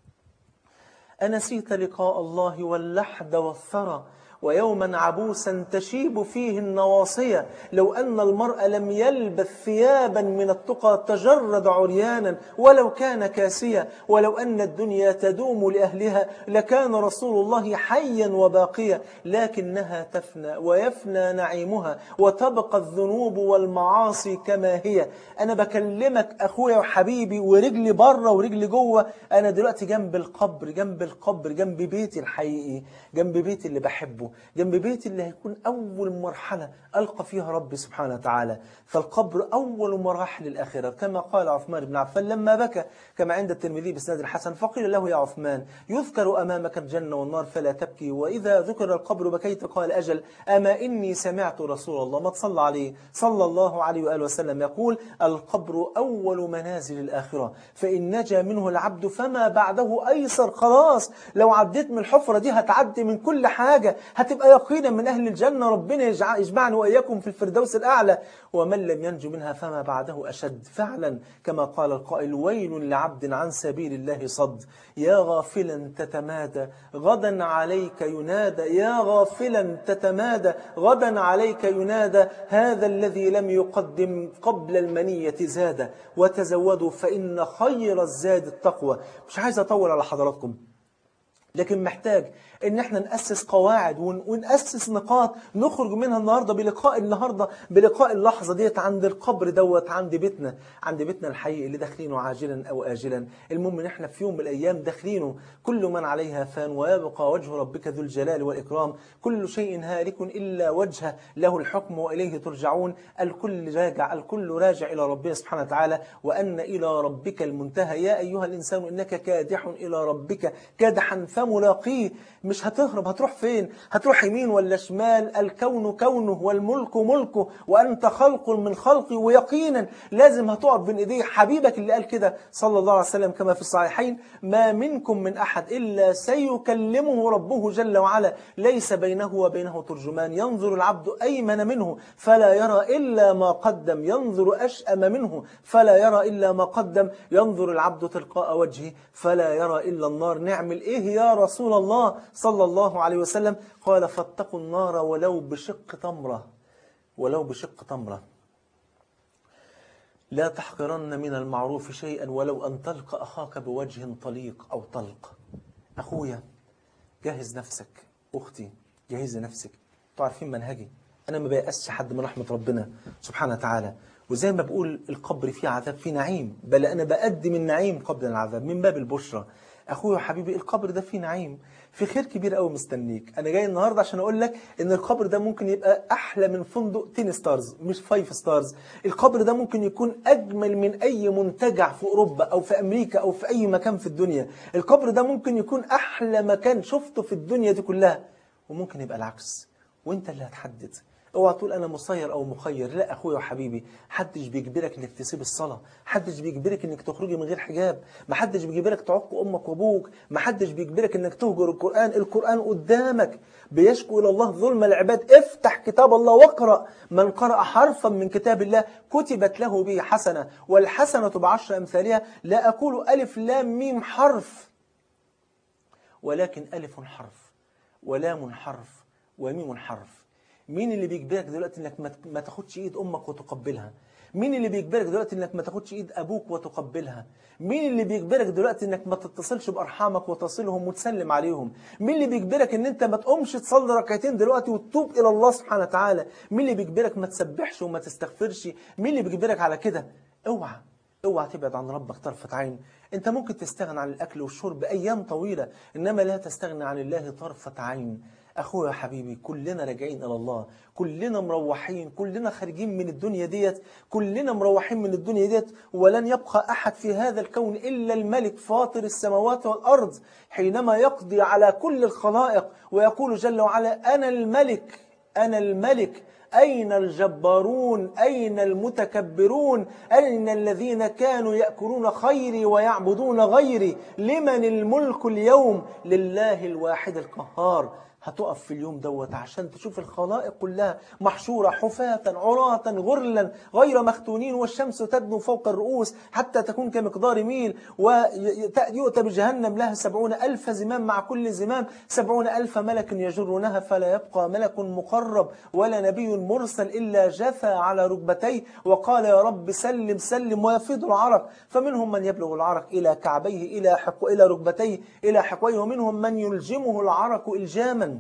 أنسيت لقاء الله واللحد والثرى ويوما عبوسا تشيب فيه النواصية لو أن المرء لم يلبث ثيابا من التقى تجرد عريانا ولو كان كاسيا ولو أن الدنيا تدوم لأهلها لكان رسول الله حيا وباقيا لكنها تفنى ويفنى نعيمها وتبقى الذنوب والمعاصي كما هي أنا بكلمك أخويا وحبيبي ورجلي بره ورجلي جوه أنا دلوقتي جنب القبر جنب القبر جنب بيتي الحقيقي جنب بيتي اللي بحبه جنب بيتي اللي هيكون أول مرحلة ألقى فيها ربي سبحانه وتعالى فالقبر أول مراحل الآخرة كما قال عثمان بن عفان لما بكى كما عند الترمذي بسناد الحسن فقيل له يا عثمان يذكر أمامك الجنة والنار فلا تبكي وإذا ذكر القبر بكيت قال أجل أما إني سمعت رسول الله ما تصلى عليه صلى الله عليه وآله وسلم يقول القبر أول منازل الآخرة فإن نجا منه العبد فما بعده أيسر خلاص لو عديت من الحفرة دي هتعدي من كل حاجة هتبقى يقينا من أهل الجنة ربنا يجمعني وإياكم في الفردوس الأعلى ومن لم ينجو منها فما بعده أشد فعلا كما قال القائل ويل لعبد عن سبيل الله صد يا غافلا تتمادى غدا عليك ينادى يا غافلا تتمادى غدا عليك ينادى هذا الذي لم يقدم قبل المنية زاد وتزودوا فإن خير الزاد التقوى مش عايز أطول على حضراتكم لكن محتاج ان احنا نأسس قواعد ونأسس نقاط نخرج منها النهاردة بلقاء النهاردة بلقاء اللحظة ديت عند القبر دوت عند بيتنا عند بيتنا الحقيقي اللي داخلينه عاجلا او آجلا المهم ان احنا في يوم من الايام داخلينه كل من عليها فان ويبقى وجه ربك ذو الجلال والإكرام كل شيء هالك إلا وجهه له الحكم وإليه ترجعون الكل راجع الكل راجع إلى ربنا سبحانه وتعالى وأن إلى ربك المنتهى يا أيها الإنسان إنك كادح إلى ربك كادحا فملاقيه مش هتهرب هتروح فين هتروح يمين ولا شمال الكون كونه والملك ملكه وأنت خلق من خلقي ويقينا لازم هتقف بين إيديه حبيبك اللي قال كده صلى الله عليه وسلم كما في الصحيحين ما منكم من أحد إلا سيكلمه ربه جل وعلا ليس بينه وبينه ترجمان ينظر العبد أيمن منه فلا يرى إلا ما قدم ينظر أشأم منه فلا يرى إلا ما قدم ينظر العبد تلقاء وجهه فلا يرى إلا النار نعمل إيه يا رسول الله صلى الله عليه وسلم قال فاتقوا النار ولو بشق تمرة ولو بشق تمرة لا تحقرن من المعروف شيئا ولو أن تلقى أخاك بوجه طليق أو طلق أخويا جهز نفسك أختي جهزي نفسك تعرفين منهجي أنا ما بيأسش حد من رحمة ربنا سبحانه وتعالى وزي ما بقول القبر فيه عذاب فيه نعيم بل أنا بقدم النعيم قبل العذاب من باب البشرى أخويا وحبيبي القبر ده فيه نعيم في خير كبير قوي مستنيك أنا جاي النهاردة عشان أقول لك إن القبر ده ممكن يبقى أحلى من فندق 10 ستارز مش 5 ستارز القبر ده ممكن يكون أجمل من أي منتجع في أوروبا أو في أمريكا أو في أي مكان في الدنيا القبر ده ممكن يكون أحلى مكان شفته في الدنيا دي كلها وممكن يبقى العكس وانت اللي هتحدد اوعى تقول انا مسير او مخير لا اخويا وحبيبي حدش بيجبرك انك تسيب الصلاه حدش بيجبرك انك تخرجي من غير حجاب ما حدش بيجبرك تعق امك وابوك ما حدش بيجبرك انك تهجر القران القران قدامك بيشكو الى الله ظلم العباد افتح كتاب الله واقرا من قرأ حرفا من كتاب الله كتبت له به حسنه والحسنه بعشر امثالها لا اقول الف لام ميم حرف ولكن ألف حرف ولام حرف وميم حرف مين اللي بيجبرك دلوقتي انك ما- ما تاخدش ايد امك وتقبلها مين اللي بيجبرك دلوقتي انك ما تاخدش ايد ابوك وتقبلها مين اللي بيجبرك دلوقتي انك ما تتصلش بارحامك وتصلهم وتسلم عليهم مين اللي بيجبرك ان انت ما تقومش تصلي ركعتين دلوقتي وتتوب الى الله سبحانه وتعالى مين اللي بيجبرك ما تسبحش وما تستغفرش مين اللي بيجبرك على كده اوعى اوعى تبعد عن ربك طرفة عين انت ممكن تستغنى عن الاكل والشرب ايام طويلة انما لا تستغنى عن الله طرفة عين اخويا يا حبيبي كلنا راجعين الى الله كلنا مروحين كلنا خارجين من الدنيا ديت كلنا مروحين من الدنيا ديت ولن يبقى احد في هذا الكون الا الملك فاطر السماوات والارض حينما يقضي على كل الخلائق ويقول جل وعلا انا الملك انا الملك أين الجبارون أين المتكبرون أين الذين كانوا يأكلون خيري ويعبدون غيري لمن الملك اليوم لله الواحد القهار هتقف في اليوم دوت عشان تشوف الخلائق كلها محشورة حفاة عراة غرلا غير مختونين والشمس تدنو فوق الرؤوس حتى تكون كمقدار ميل ويؤتى بجهنم لها سبعون ألف زمام مع كل زمام سبعون ألف ملك يجرونها فلا يبقى ملك مقرب ولا نبي مرسل إلا جثى على ركبتيه وقال يا رب سلم سلم ويفيض العرق فمنهم من يبلغ العرق إلى كعبيه إلى حق إلى ركبتيه إلى حقويه ومنهم من يلجمه العرق إلجاما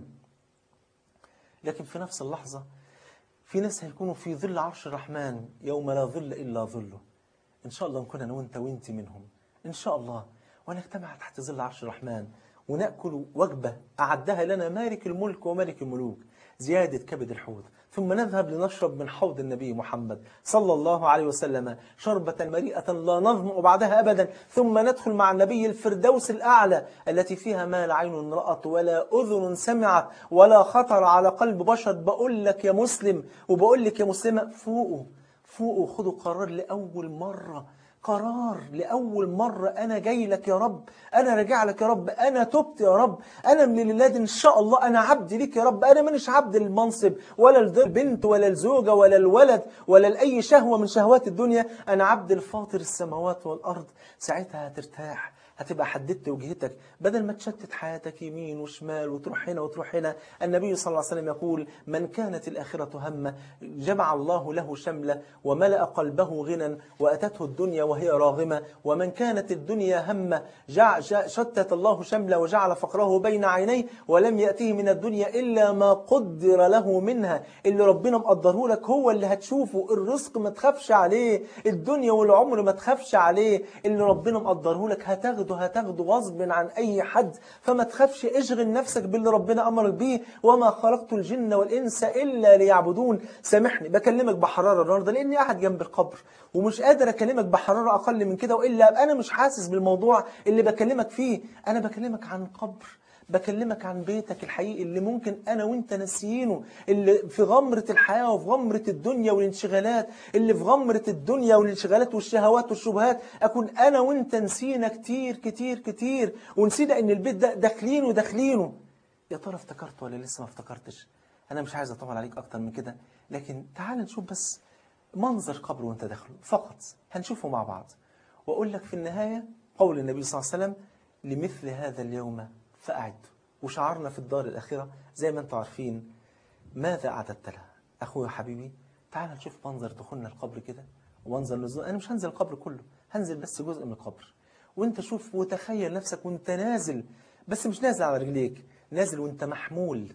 لكن في نفس اللحظة في ناس هيكونوا في ظل عرش الرحمن يوم لا ظل إلا ظله إن شاء الله نكون أنا وأنت وأنت منهم إن شاء الله ونجتمع تحت ظل عرش الرحمن ونأكل وجبة أعدها لنا مالك الملك وملك الملوك زيادة كبد الحوت ثم نذهب لنشرب من حوض النبي محمد صلى الله عليه وسلم شربة مريئة لا نظمأ بعدها أبدا ثم ندخل مع النبي الفردوس الأعلى التي فيها ما لا عين رأت ولا أذن سمعت ولا خطر على قلب بشر بقول لك يا مسلم وبقول لك يا مسلمة فوقوا فوقوا خدوا قرار لأول مرة قرار لأول مرة أنا جاي لك يا رب أنا راجع لك يا رب أنا تبت يا رب أنا من الولاد إن شاء الله أنا عبد ليك يا رب أنا مانيش عبد للمنصب ولا البنت ولا الزوجة ولا الولد ولا لأي شهوة من شهوات الدنيا أنا عبد الفاطر السماوات والأرض ساعتها هترتاح هتبقى حددت وجهتك بدل ما تشتت حياتك يمين وشمال وتروح هنا وتروح هنا النبي صلى الله عليه وسلم يقول من كانت الآخرة همه جمع الله له شمله وملأ قلبه غنى وأتته الدنيا وهي راغمة ومن كانت الدنيا همه جع جع شتت الله شمله وجعل فقره بين عينيه ولم يأتيه من الدنيا إلا ما قدر له منها اللي ربنا مقدره لك هو اللي هتشوفه الرزق ما تخافش عليه الدنيا والعمر ما تخافش عليه اللي ربنا مقدره لك هتاخده هتاخده غصب عن أي حد فما تخافش اشغل نفسك باللي ربنا أمرك بيه وما خلقت الجن والإنس إلا ليعبدون سامحني بكلمك بحرارة النهارده لأني قاعد جنب القبر ومش قادر أكلمك بحرارة أقل من كده وإلا أبقى أنا مش حاسس بالموضوع اللي بكلمك فيه أنا بكلمك عن قبر بكلمك عن بيتك الحقيقي اللي ممكن أنا وإنت ناسيينه اللي في غمرة الحياة وفي غمرة الدنيا والانشغالات اللي في غمرة الدنيا والانشغالات والشهوات والشبهات أكون أنا وإنت نسينا كتير كتير كتير ونسينا إن البيت ده داخلينه داخلينه يا ترى افتكرت ولا لسه ما افتكرتش أنا مش عايز أطول عليك أكتر من كده لكن تعال نشوف بس منظر قبر وانت داخله فقط هنشوفه مع بعض وأقول لك في النهاية قول النبي صلى الله عليه وسلم لمثل هذا اليوم فأعد وشعرنا في الدار الأخيرة زي ما انتم عارفين ماذا أعددت لها أخويا حبيبي تعال نشوف منظر دخولنا القبر كده ومنظر نزول أنا مش هنزل القبر كله هنزل بس جزء من القبر وانت شوف وتخيل نفسك وانت نازل بس مش نازل على رجليك نازل وانت محمول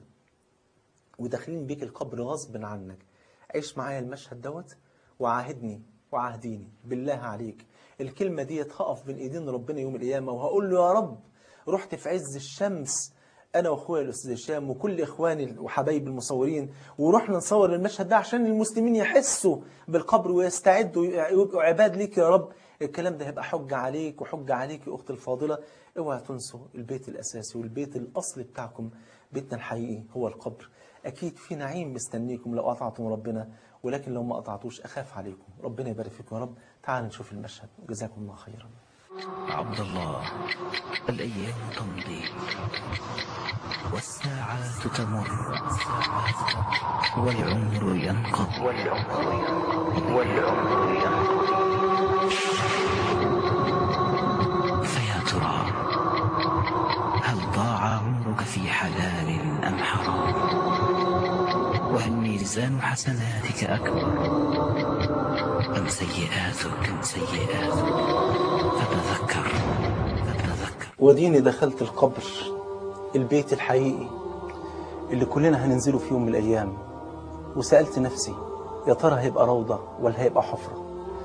وداخلين بيك القبر غصب عنك عيش معايا المشهد دوت وعاهدني وعاهديني بالله عليك الكلمة ديت هقف بين ايدين ربنا يوم القيامة وهقول له يا رب رحت في عز الشمس انا واخويا الاستاذ هشام وكل اخواني وحبايبي المصورين ورحنا نصور المشهد ده عشان المسلمين يحسوا بالقبر ويستعدوا يبقوا عباد ليك يا رب الكلام ده هيبقى حجة عليك وحجة عليك يا اختي الفاضلة اوعى تنسوا البيت الاساسي والبيت الاصلي بتاعكم بيتنا الحقيقي هو القبر أكيد في نعيم مستنيكم لو أطعتم ربنا ولكن لو ما أطعتوش أخاف عليكم ربنا يبارك فيكم يا رب تعالوا نشوف المشهد جزاكم الله خيرا عبد الله الأيام تمضي والساعات تمر والعمر ينقضي والعمر ينقضي فيا ترى هل ضاع عمرك في حلال أم حرام وهل ميزان حسناتك أكبر أم سيئاتك أم سيئاتك فتذكر فتذكر وديني دخلت القبر البيت الحقيقي اللي كلنا هننزله في يوم من الأيام وسألت نفسي يا ترى هيبقى روضة ولا هيبقى حفرة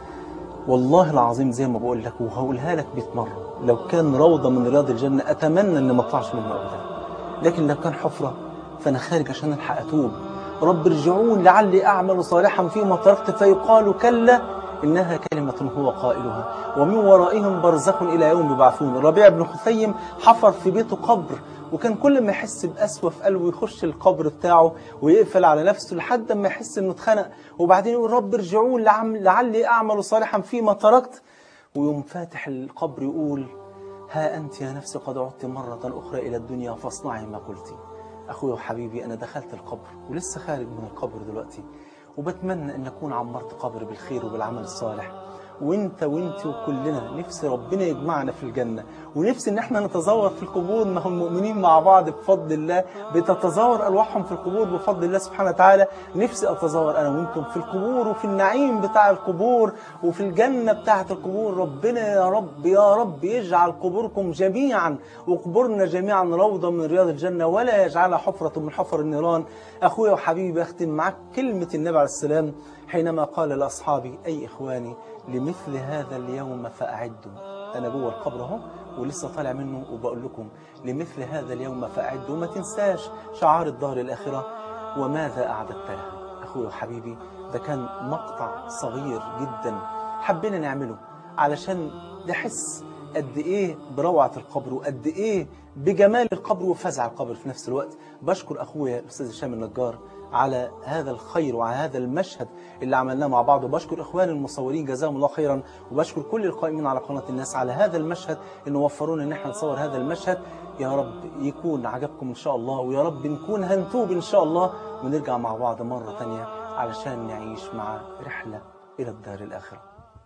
والله العظيم زي ما بقول لك وهقولها لك 100 مرة لو كان روضة من رياض الجنة أتمنى إن ما أطلعش منه أبدا لكن لو كان حفرة فأنا خارج عشان ألحق أتوب رب ارجعون لعلي أعمل صالحا فيما تركت فيقال كلا إنها كلمة هو قائلها ومن ورائهم برزخ إلى يوم يبعثون الربيع بن خثيم حفر في بيته قبر وكان كل ما يحس بقسوة في قلبه يخش القبر بتاعه ويقفل على نفسه لحد ما يحس انه اتخنق وبعدين يقول رب ارجعون لعم لعلي أعمل صالحا فيما تركت ويوم فاتح القبر يقول ها أنت يا نفسي قد عدت مرة أخرى إلى الدنيا فاصنعي ما قلتي أخويا وحبيبي أنا دخلت القبر ولسه خارج من القبر دلوقتي وبتمنى أن أكون عمرت قبر بالخير وبالعمل الصالح وانت وانت وكلنا نفسي ربنا يجمعنا في الجنة ونفسي ان احنا نتزور في القبور ما هم المؤمنين مع بعض بفضل الله بتتزور ارواحهم في القبور بفضل الله سبحانه وتعالى نفسي اتزور انا وانتم في القبور وفي النعيم بتاع القبور وفي الجنة بتاعة القبور ربنا يا رب يا رب يجعل قبوركم جميعا وقبورنا جميعا روضة من رياض الجنة ولا يجعلها حفرة من حفر النيران اخويا وحبيبي اختم معك كلمة النبي عليه السلام حينما قال لاصحابي اي اخواني لمثل هذا اليوم فأعدوا أنا جوه القبر اهو ولسه طالع منه وبقول لكم لمثل هذا اليوم فأعدوا ما تنساش شعار الدار الآخرة وماذا أعددت لها أخوي وحبيبي ده كان مقطع صغير جدا حبينا نعمله علشان نحس قد ايه بروعة القبر وقد ايه بجمال القبر وفزع القبر في نفس الوقت بشكر اخويا الاستاذ هشام النجار على هذا الخير وعلى هذا المشهد اللي عملناه مع بعض وبشكر اخواني المصورين جزاهم الله خيرا وبشكر كل القائمين على قناة الناس على هذا المشهد انه وفرونا ان احنا نصور هذا المشهد يا رب يكون عجبكم ان شاء الله ويا رب نكون هنتوب ان شاء الله ونرجع مع بعض مرة تانية علشان نعيش مع رحلة الى الدار الاخره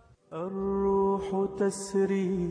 الروح تسري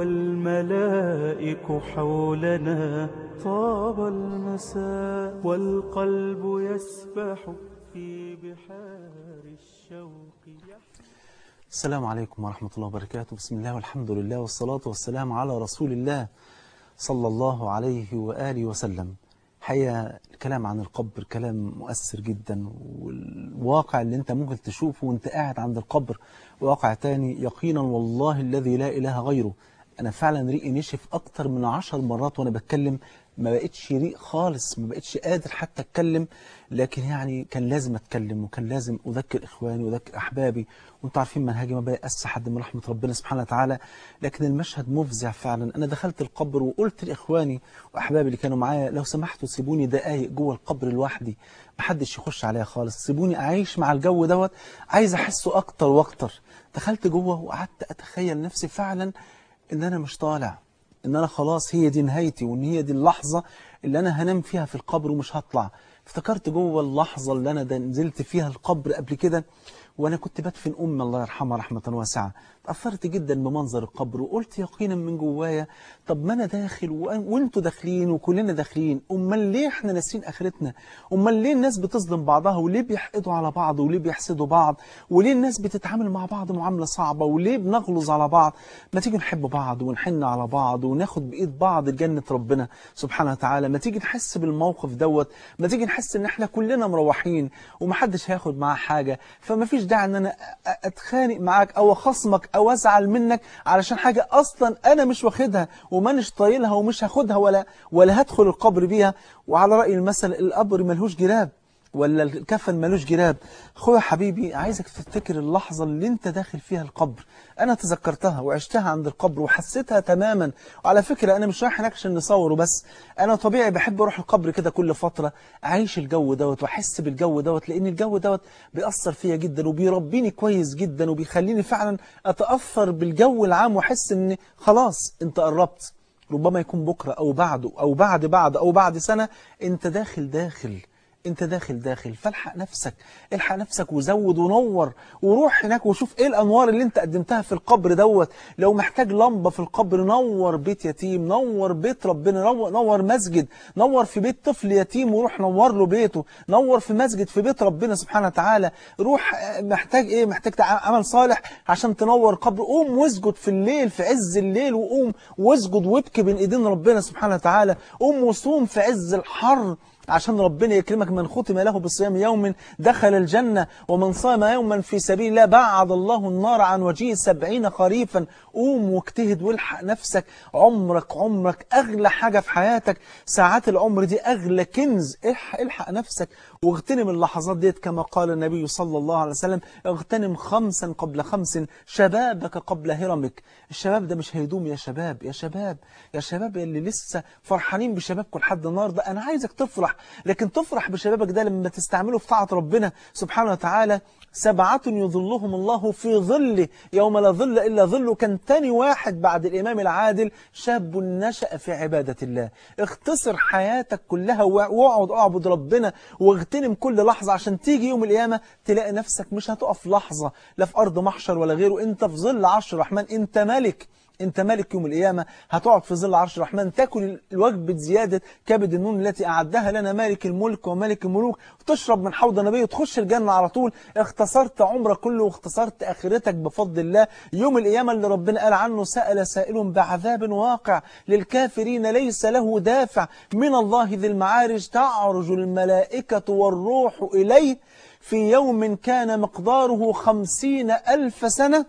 والملائك حولنا طاب المساء والقلب يسبح في بحار الشوق السلام عليكم ورحمة الله وبركاته بسم الله والحمد لله والصلاة والسلام على رسول الله صلى الله عليه وآله وسلم حقيقة الكلام عن القبر كلام مؤثر جدا والواقع اللي انت ممكن تشوفه وانت قاعد عند القبر واقع تاني يقينا والله الذي لا إله غيره أنا فعلا ريقي نشف أكتر من عشر مرات وأنا بتكلم ما بقتش ريق خالص ما بقتش قادر حتى أتكلم لكن يعني كان لازم أتكلم وكان لازم أذكر إخواني وأذكر أحبابي وأنتوا عارفين منهجي ما بيأس حد من رحمة ربنا سبحانه وتعالى لكن المشهد مفزع فعلا أنا دخلت القبر وقلت لإخواني وأحبابي اللي كانوا معايا لو سمحتوا سيبوني دقايق جوه القبر لوحدي محدش يخش عليا خالص سيبوني أعيش مع الجو دوت عايز أحسه أكتر وأكتر دخلت جوه وقعدت أتخيل نفسي فعلا إن أنا مش طالع إن أنا خلاص هي دي نهايتي وإن هي دي اللحظة اللي أنا هنام فيها في القبر ومش هطلع افتكرت جوه اللحظة اللي أنا ده نزلت فيها القبر قبل كده وأنا كنت بدفن أمي الله يرحمها رحمة واسعة تأثرت جدا بمنظر القبر وقلت يقينا من جوايا طب ما أنا داخل وأنتوا داخلين وكلنا داخلين أمال ليه إحنا ناسين آخرتنا أمال ليه الناس بتظلم بعضها وليه بيحقدوا على بعض وليه بيحسدوا بعض وليه الناس بتتعامل مع بعض معاملة صعبة وليه بنغلظ على بعض ما تيجي نحب بعض ونحن على بعض وناخد بإيد بعض لجنة ربنا سبحانه وتعالى ما تيجي نحس بالموقف دوت ما تيجي نحس إن إحنا كلنا مروحين ومحدش هياخد معاه حاجة فما فيش داعي إن أنا أتخانق معاك أو أخصمك أو أزعل منك علشان حاجة أصلا أنا مش واخدها ومانيش طايلها ومش هاخدها ولا ولا هدخل القبر بيها وعلى رأي المثل القبر ملهوش جراب ولا الكفن ملوش جراب اخويا حبيبي عايزك تفتكر اللحظة اللي انت داخل فيها القبر انا تذكرتها وعشتها عند القبر وحسيتها تماما وعلى فكرة انا مش رايح هناك عشان نصوره بس انا طبيعي بحب اروح القبر كده كل فترة اعيش الجو دوت واحس بالجو دوت لان الجو دوت بيأثر فيا جدا وبيربيني كويس جدا وبيخليني فعلا اتأثر بالجو العام واحس ان خلاص انت قربت ربما يكون بكرة أو بعده أو بعد بعد أو بعد سنة أنت داخل داخل أنت داخل داخل فالحق نفسك الحق نفسك وزود ونور وروح هناك وشوف إيه الأنوار اللي أنت قدمتها في القبر دوت لو محتاج لمبة في القبر نور بيت يتيم نور بيت ربنا نور, نور مسجد نور في بيت طفل يتيم وروح نور له بيته نور في مسجد في بيت ربنا سبحانه وتعالى روح آه، محتاج إيه محتاج تع- عمل صالح عشان تنور قبر قوم واسجد في الليل في عز الليل وقوم واسجد وابكي بين ايدين ربنا سبحانه وتعالى قوم وصوم في عز الحر عشان ربنا يكرمك من ختم له بصيام يوم دخل الجنة ومن صام يوما في سبيل الله بعد الله النار عن وجهه سبعين خريفا قوم واجتهد والحق نفسك عمرك عمرك أغلى حاجة في حياتك ساعات العمر دي أغلى كنز الحق, الحق نفسك واغتنم اللحظات ديت كما قال النبي صلى الله عليه وسلم اغتنم خمسا قبل خمس شبابك قبل هرمك الشباب ده مش هيدوم يا شباب يا شباب يا شباب اللي لسه فرحانين بشبابكم لحد النهارده انا عايزك تفرح لكن تفرح بشبابك ده لما تستعمله في طاعة ربنا سبحانه وتعالى سبعة يظلهم الله في ظله يوم لا ظل إلا ظله كان تاني واحد بعد الإمام العادل شاب نشأ في عبادة الله اختصر حياتك كلها واقعد اعبد ربنا واغتنم كل لحظة عشان تيجي يوم القيامة تلاقي نفسك مش هتقف لحظة لا في أرض محشر ولا غيره انت في ظل عرش الرحمن انت ملك انت مالك يوم القيامة هتقعد في ظل عرش الرحمن تاكل الوجبة زيادة كبد النون التي أعدها لنا مالك الملك وملك الملوك وتشرب من حوض النبي وتخش الجنة على طول اختصرت عمرك كله واختصرت آخرتك بفضل الله يوم القيامة اللي ربنا قال عنه سأل سائل بعذاب واقع للكافرين ليس له دافع من الله ذي المعارج تعرج الملائكة والروح إليه في يوم كان مقداره خمسين ألف سنة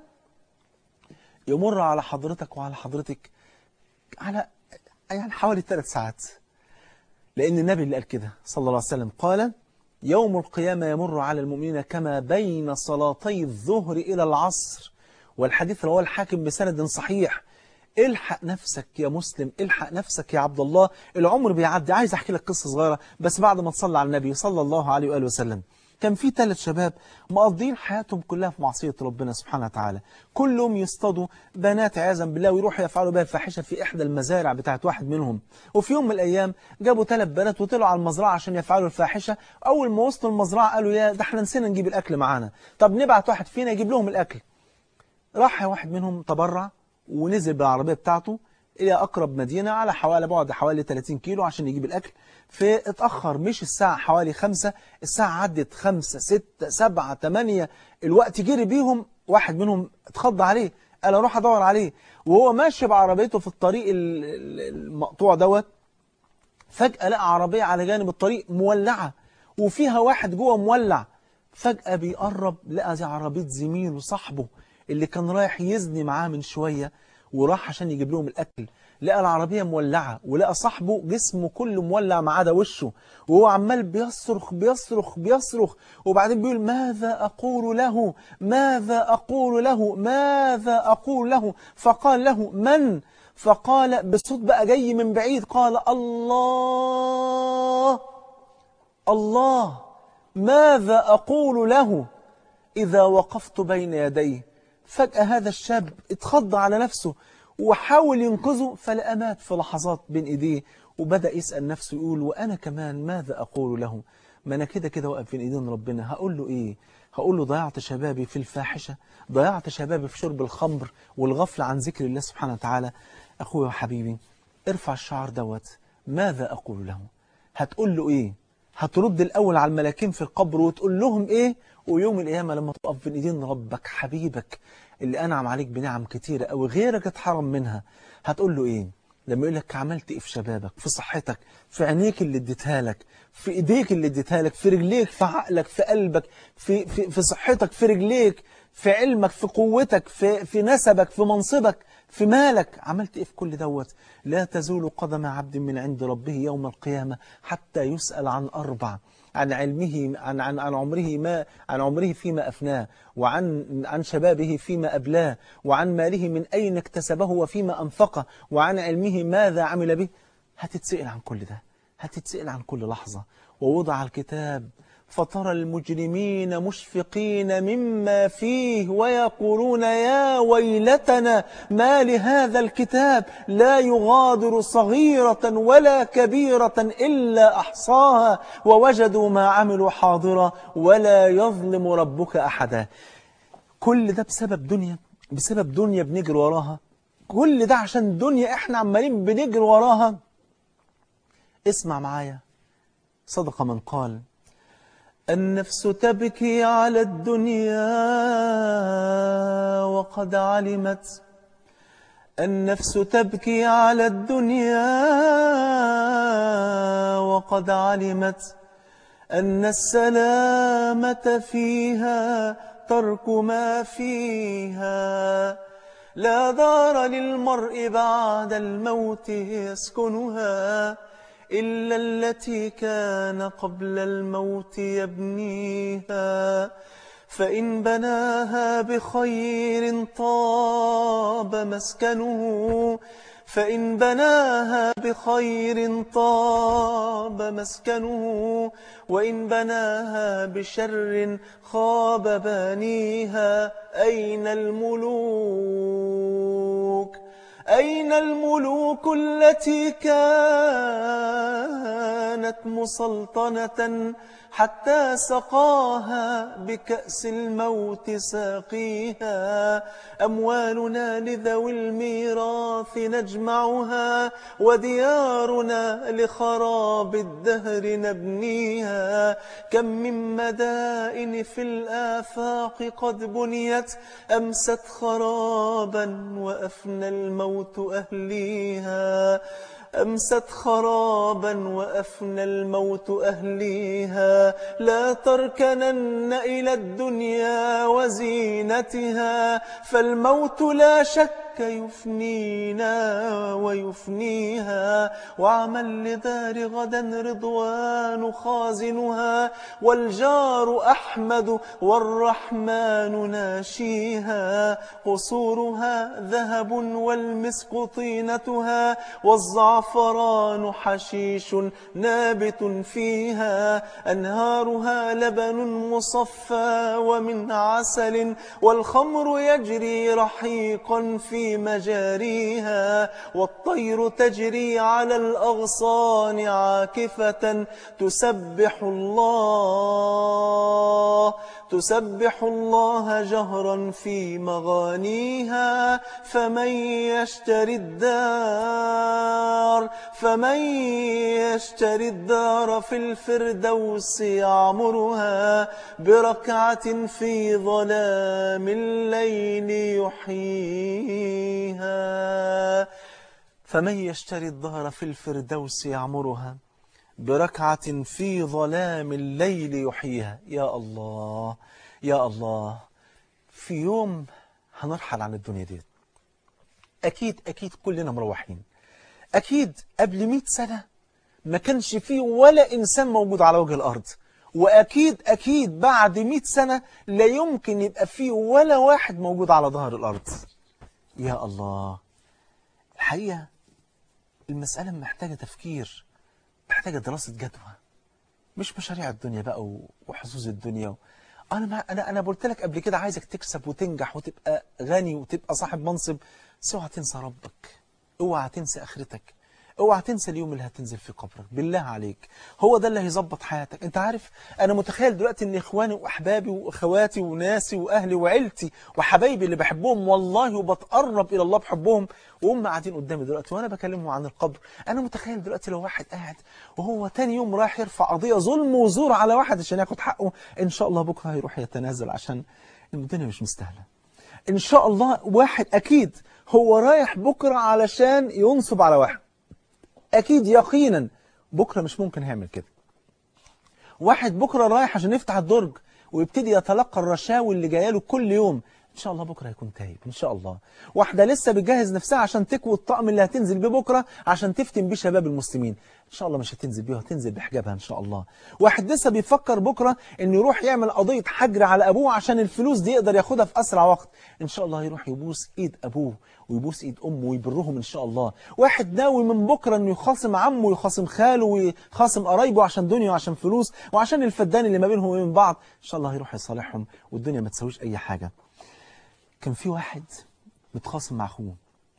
يمر على حضرتك وعلى حضرتك على يعني حوالي ثلاث ساعات لأن النبي اللي قال كده صلى الله عليه وسلم قال يوم القيامة يمر على المؤمنين كما بين صلاتي الظهر إلى العصر والحديث رواه الحاكم بسند صحيح الحق نفسك يا مسلم الحق نفسك يا عبد الله العمر بيعدي عايز أحكي لك قصة صغيرة بس بعد ما تصلى على النبي صلى الله عليه وآله وسلم كان في ثلاث شباب مقضين حياتهم كلها في معصية ربنا سبحانه وتعالى كلهم يصطادوا بنات عياذا بالله ويروحوا يفعلوا بها فاحشة في إحدى المزارع بتاعت واحد منهم وفي يوم من الأيام جابوا ثلاث بنات وطلعوا على المزرعة عشان يفعلوا الفاحشة أول ما وصلوا المزرعة قالوا يا ده احنا نسينا نجيب الأكل معانا طب نبعت واحد فينا يجيب لهم الأكل راح واحد منهم تبرع ونزل بالعربية بتاعته إلى أقرب مدينة على حوالي بعد حوالي 30 كيلو عشان يجيب الأكل فاتأخر مش الساعة حوالي خمسة الساعة عدت خمسة ستة سبعة تمانية الوقت جري بيهم واحد منهم اتخض عليه قال أروح أدور عليه وهو ماشي بعربيته في الطريق المقطوع دوت فجأة لقى عربية على جانب الطريق مولعة وفيها واحد جوه مولع فجأة بيقرب لقى دي عربية زميله صاحبه اللي كان رايح يزني معاه من شوية وراح عشان يجيب لهم الأكل لقى العربية مولعة ولقى صاحبه جسمه كله مولع ما عدا وشه وهو عمال بيصرخ بيصرخ بيصرخ وبعدين بيقول ماذا أقول له ماذا أقول له ماذا أقول له فقال له من فقال بصوت بقى جاي من بعيد قال الله الله ماذا أقول له إذا وقفت بين يديه فجأة هذا الشاب اتخض على نفسه وحاول ينقذه فلقى مات في لحظات بين ايديه وبدأ يسأل نفسه يقول وأنا كمان ماذا أقول له ما أنا كده كده واقف بين ايدين ربنا هقول له إيه هقول له ضيعت شبابي في الفاحشة ضيعت شبابي في شرب الخمر والغفلة عن ذكر الله سبحانه وتعالى أخويا وحبيبي ارفع الشعر دوت ماذا أقول له هتقول له إيه هترد الأول على الملاكين في القبر وتقول لهم إيه ويوم القيامة لما تقف بين ايدين ربك حبيبك اللي أنعم عليك بنعم كتيرة أو غيرك اتحرم منها هتقول له إيه لما يقول لك عملت إيه في شبابك في صحتك في عينيك اللي اديتها لك في إيديك اللي اديتها لك في رجليك في عقلك في قلبك في, في, في صحتك في رجليك في علمك في قوتك في, في نسبك في منصبك في مالك عملت إيه في كل دوت لا تزول قدم عبد من عند ربه يوم القيامة حتى يسأل عن أربع عن علمه عن عن عن عمره ما عن عمره فيما افناه وعن عن شبابه فيما ابلاه وعن ماله من اين اكتسبه وفيما انفقه وعن علمه ماذا عمل به هتتسأل عن كل ده هتتسأل عن كل لحظة ووضع الكتاب فترى المجرمين مشفقين مما فيه ويقولون يا ويلتنا ما لهذا الكتاب لا يغادر صغيرة ولا كبيرة إلا أحصاها ووجدوا ما عملوا حاضرا ولا يظلم ربك أحدا كل ده بسبب دنيا بسبب دنيا بنجري وراها كل ده عشان دنيا احنا عمالين بنجري وراها اسمع معايا صدق من قال النفس تبكي على الدنيا وقد علمت النفس تبكي على الدنيا وقد علمت أن السلامة فيها ترك ما فيها لا دار للمرء بعد الموت يسكنها إلا التي كان قبل الموت يبنيها فإن بناها بخير طاب مسكنه فإن بناها بخير طاب مسكنه وإن بناها بشر خاب بانيها أين الملوك أين الملوك التي كانت مسلطنة حتى سقاها بكأس الموت ساقيها أموالنا لذوي الميراث نجمعها وديارنا لخراب الدهر نبنيها كم من مدائن في الآفاق قد بنيت أمست خرابا وأفنى الموت أهليها أمست خرابا وأفنى الموت أهليها لا تركنن إلى الدنيا وزينتها فالموت لا شك يفنينا ويفنيها وعمل لدار غدا رضوان خازنها والجار أحمد والرحمن ناشيها قصورها ذهب والمسك طينتها والزعفران حشيش نابت فيها أنهارها لبن مصفى ومن عسل والخمر يجري رحيقا في مجاريها والطير تجري على الأغصان عاكفة تسبح الله تسبح الله جهرا في مغانيها فمن يشتري الدار فمن يشتري الدار في الفردوس يعمرها بركعة في ظلام الليل يحييها فمن يشتري الدار في الفردوس يعمرها بركعة في ظلام الليل يحييها يا الله يا الله في يوم هنرحل عن الدنيا دي أكيد أكيد كلنا مروحين أكيد قبل مئة سنة ما كانش فيه ولا إنسان موجود على وجه الأرض وأكيد أكيد بعد مئة سنة لا يمكن يبقى فيه ولا واحد موجود على ظهر الأرض يا الله الحقيقة المسألة محتاجة تفكير محتاجة دراسة جدوى مش مشاريع الدنيا بقى و- وحظوظ الدنيا و... انا ما انا انا قلت لك قبل كده عايزك تكسب وتنجح وتبقى غني وتبقى صاحب منصب بس اوعى تنسى ربك اوعى تنسى اخرتك اوعى تنسى اليوم اللي هتنزل في قبرك بالله عليك هو ده اللي هيظبط حياتك انت عارف انا متخيل دلوقتي ان اخواني واحبابي واخواتي وناسي واهلي وعيلتي وحبايبي اللي بحبهم والله وبتقرب الى الله بحبهم وهم قاعدين قدامي دلوقتي وانا بكلمهم عن القبر انا متخيل دلوقتي لو واحد قاعد وهو تاني يوم رايح يرفع قضيه ظلم وزور على واحد عشان ياخد حقه ان شاء الله بكره هيروح يتنازل عشان الدنيا مش مستاهله ان شاء الله واحد اكيد هو رايح بكره علشان ينصب على واحد اكيد يقينا بكره مش ممكن هيعمل كده واحد بكره رايح عشان يفتح الدرج ويبتدي يتلقى الرشاوي اللي جايه له كل يوم ان ان شاء الله بكره هيكون تايب ان شاء الله واحده لسه بتجهز نفسها عشان تكوي الطقم اللي هتنزل بيه بكره عشان تفتن بيه شباب المسلمين ان شاء الله مش هتنزل بيه هتنزل بحجابها ان شاء الله واحد لسه بيفكر بكره انه يروح يعمل قضيه حجر على ابوه عشان الفلوس دي يقدر ياخدها في اسرع وقت ان شاء الله يروح يبوس ايد ابوه ويبوس ايد امه ويبرهم ان شاء الله واحد ناوي من بكره انه يخاصم عمه ويخاصم خاله ويخاصم قرايبه عشان دنيا وعشان فلوس وعشان الفدان اللي ما بينهم وبين بعض ان شاء الله يروح يصالحهم والدنيا ما تسويش اي حاجه كان في واحد متخاصم مع اخوه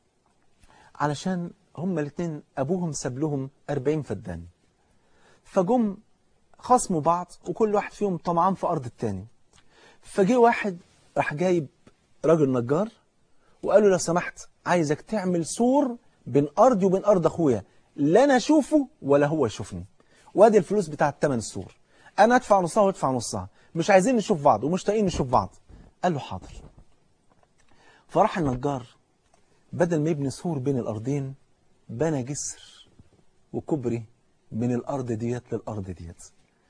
علشان هما الاثنين ابوهم ساب لهم 40 فدان فجم خاصموا بعض وكل واحد فيهم طمعان في ارض التاني فجه واحد راح جايب راجل نجار وقال له لو سمحت عايزك تعمل سور بين ارضي وبين ارض اخويا لا انا اشوفه ولا هو يشوفني وادي الفلوس بتاعه ثمن السور انا ادفع نصها وادفع نصها مش عايزين نشوف بعض ومشتاقين نشوف بعض قال له حاضر فراح النجار بدل ما يبني سور بين الارضين بنى جسر وكوبري من الارض ديت للارض ديت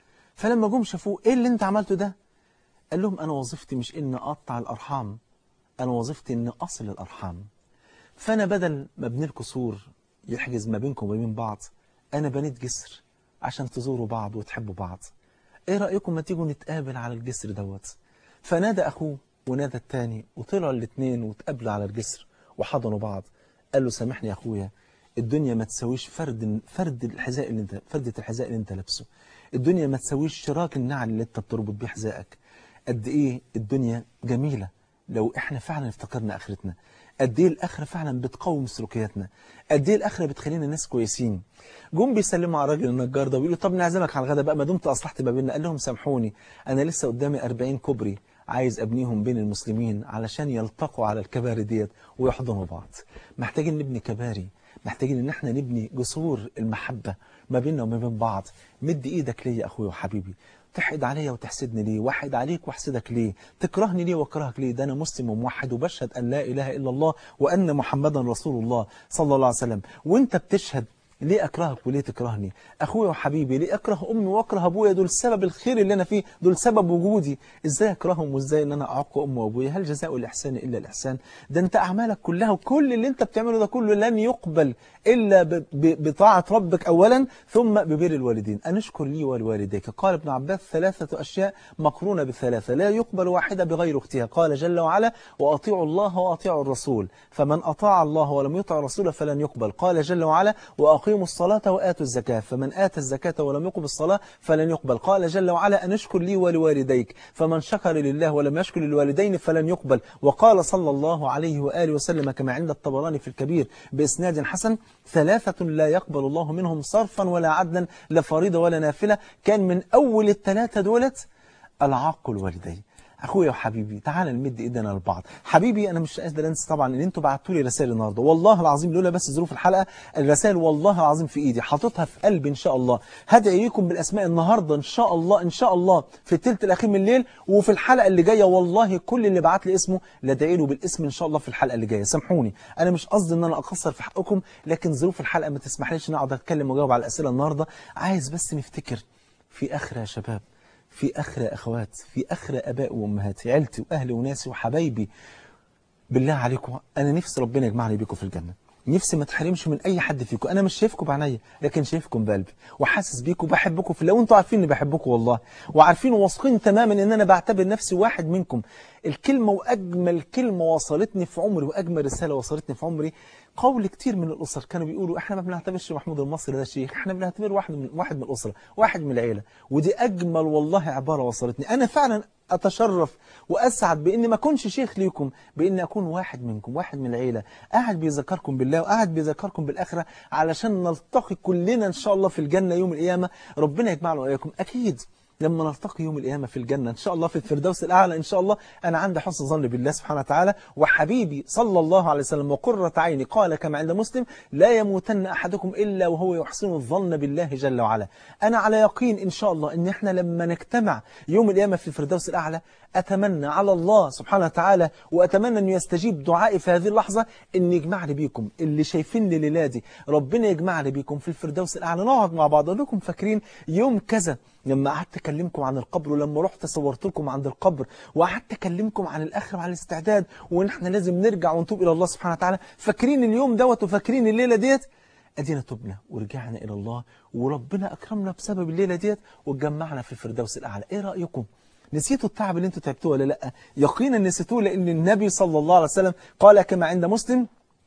فلما جم شافوه ايه اللي انت عملته ده قال لهم انا وظيفتي مش ان اقطع الارحام انا وظيفتي ان اصل الارحام فانا بدل ما ابني لكم سور يحجز ما بينكم وبين بعض انا بنيت جسر عشان تزوروا بعض وتحبوا بعض ايه رايكم ما تيجوا نتقابل على الجسر دوت فنادى اخوه ونادى التاني وطلعوا الاثنين وتقابلوا على الجسر وحضنوا بعض قال له سامحني يا اخويا الدنيا ما تساويش فرد فرد الحذاء اللي انت فردة الحذاء اللي انت لابسه الدنيا ما تساويش شراك النعل اللي انت بتربط بيه حذائك قد ايه الدنيا جميلة لو احنا فعلا افتكرنا اخرتنا قد ايه الاخره فعلا بتقوم سلوكياتنا قد ايه الاخره بتخلينا ناس كويسين جم بيسلموا على الراجل النجار ده ويقولوا طب نعزمك على الغداء بقى ما دمت اصلحت ما بيننا قال لهم سامحوني انا لسه قدامي 40 كوبري عايز ابنيهم بين المسلمين علشان يلتقوا على الكباري ديت ويحضنوا بعض محتاجين نبني كباري محتاجين ان احنا نبني جسور المحبة ما بيننا وما بين بعض مد ايدك ليا يا اخويا وحبيبي تحقد عليا وتحسدني ليه واحد عليك واحسدك ليه تكرهني ليه واكرهك ليه ده انا مسلم وموحد وبشهد ان لا اله الا الله وان محمدا رسول الله صلى الله عليه وسلم وانت بتشهد ليه اكرهك وليه تكرهني اخويا وحبيبي ليه اكره امي واكره ابويا دول سبب الخير اللي انا فيه دول سبب وجودي ازاي اكرههم وازاي ان انا اعق امي وابويا هل جزاء الاحسان الا الاحسان ده انت اعمالك كلها وكل اللي انت بتعمله ده كله لن يقبل الا ب- ب- بطاعه ربك اولا ثم ببر الوالدين ان اشكر لي ولوالديك قال ابن عباس ثلاثه اشياء مقرونه بثلاثه لا يقبل واحده بغير اختها قال جل وعلا واطيعوا الله واطيعوا الرسول فمن اطاع الله ولم يطع الرسول فلن يقبل قال جل وعلا واقيموا الصلاه واتوا الزكاه فمن اتى الزكاه ولم يقم الصلاه فلن يقبل قال جل وعلا ان اشكر لي ولوالديك فمن شكر لله ولم يشكر للوالدين فلن يقبل وقال صلى الله عليه واله وسلم كما عند الطبراني في الكبير باسناد حسن ثلاثه لا يقبل الله منهم صرفا ولا عدلا لا فريضه ولا نافله كان من اول الثلاثه دولت العاق الوالدين اخويا وحبيبي تعال نمد ايدينا لبعض حبيبي انا مش قادر انسى طبعا ان انتوا بعتوا لي رسائل النهارده والله العظيم لولا بس ظروف الحلقه الرسائل والله العظيم في ايدي حاططها في قلبي ان شاء الله هدعي ليكم بالاسماء النهارده ان شاء الله ان شاء الله في الثلث الاخير من الليل وفي الحلقه اللي جايه والله كل اللي بعت لي اسمه لدعي له بالاسم ان شاء الله في الحلقه اللي جايه سامحوني انا مش قصدي ان انا اقصر في حقكم لكن ظروف الحلقه ما تسمحليش ان اقعد اتكلم واجاوب على الاسئله النهارده عايز بس نفتكر في اخره يا شباب في أخرى أخوات في أخرى أباء وأمهاتي عيلتي وأهلي وناسي وحبايبي بالله عليكم أنا نفسي ربنا يجمعني بيكم في الجنة نفسي ما تحرمش من أي حد فيكم أنا مش شايفكم بعينيا لكن شايفكم بقلبي وحاسس بيكم وبحبكم في الله وأنتوا عارفين إني بحبكم والله وعارفين وواثقين تماما إن أنا بعتبر نفسي واحد منكم الكلمة وأجمل كلمة وصلتني في عمري وأجمل رسالة وصلتني في عمري قول كتير من الأسر كانوا بيقولوا احنا ما بنعتبرش محمود المصري ده شيخ احنا بنعتبر واحد من واحد من الأسرة واحد من العيلة ودي أجمل والله عبارة وصلتني أنا فعلا أتشرف وأسعد بإني ما أكونش شيخ ليكم بإني أكون واحد منكم واحد من العيلة قاعد بيذكركم بالله وقاعد بيذكركم بالآخرة علشان نلتقي كلنا إن شاء الله في الجنة يوم القيامة ربنا يجمعنا وإياكم أكيد لما نلتقي يوم القيامة في الجنة إن شاء الله في الفردوس الأعلى إن شاء الله أنا عندي حسن ظن بالله سبحانه وتعالى وحبيبي صلى الله عليه وسلم وقرة عيني قال كما عند مسلم لا يموتن أحدكم إلا وهو يحسن الظن بالله جل وعلا أنا على يقين إن شاء الله إن إحنا لما نجتمع يوم القيامة في الفردوس الأعلى أتمنى على الله سبحانه وتعالى وأتمنى أن يستجيب دعائي في هذه اللحظة أن يجمعني بيكم اللي شايفيني ليلادي ربنا يجمعني بيكم في الفردوس الأعلى نقعد مع بعض أقول لكم فاكرين يوم كذا لما قعدت اكلمكم عن القبر ولما رحت صورت لكم عند القبر وقعدت اكلمكم عن الاخره وعن الاستعداد وان احنا لازم نرجع ونتوب الى الله سبحانه وتعالى فاكرين اليوم دوت وفاكرين الليله ديت ادينا تبنا ورجعنا الى الله وربنا اكرمنا بسبب الليله ديت واتجمعنا في الفردوس الاعلى ايه رايكم نسيتوا التعب اللي انتوا تعبتوه ولا لا يقينا نسيتوه لان النبي صلى الله عليه وسلم قال كما عند مسلم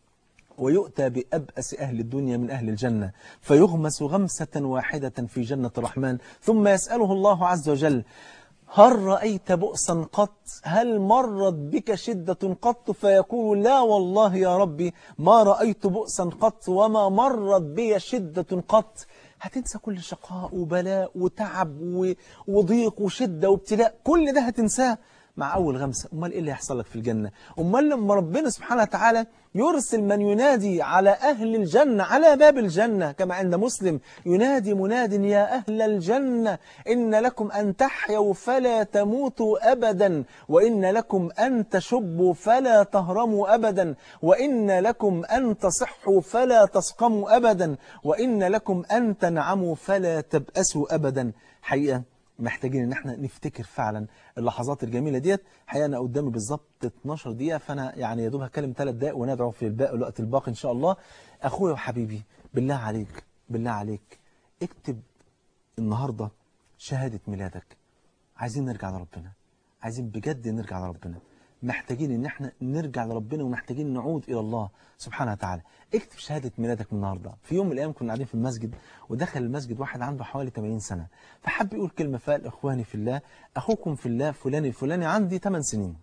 ويؤتى بأبأس أهل الدنيا من أهل الجنة فيغمس غمسة واحدة في جنة الرحمن ثم يسأله الله عز وجل هل رأيت بؤسا قط هل مرت بك شدة قط فيقول لا والله يا ربي ما رأيت بؤسا قط وما مرت بي شدة قط هتنسى كل شقاء وبلاء وتعب و- وضيق وشدة وابتلاء كل ده هتنساه مع أول غمسة أمال إيه اللي هيحصل لك في الجنة أمال لما ربنا سبحانه وتعالى يرسل من ينادي على أهل الجنة على باب الجنة كما عند مسلم ينادي مناد يا أهل الجنة إن لكم أن تحيوا فلا تموتوا أبدا وإن لكم أن تشبوا فلا تهرموا أبدا وإن لكم أن تصحوا فلا تسقموا أبدا وإن لكم أن تنعموا فلا تبأسوا أبدا حقيقة محتاجين ان احنا نفتكر فعلا اللحظات الجميله ديت حقيقه انا قدامي بالظبط 12 دقيقه فانا يعني يا دوب هتكلم 3 دقائق وندعو في الباقي الوقت الباقي ان شاء الله اخويا وحبيبي بالله عليك بالله عليك اكتب النهارده شهاده ميلادك عايزين نرجع لربنا عايزين بجد نرجع لربنا محتاجين ان احنا نرجع لربنا ومحتاجين نعود الى الله سبحانه وتعالى اكتب شهاده ميلادك من النهارده في يوم من الايام كنا قاعدين في المسجد ودخل المسجد واحد عنده حوالي 80 سنه فحب يقول كلمه فقال اخواني في الله اخوكم في الله فلان الفلاني عندي 8 سنين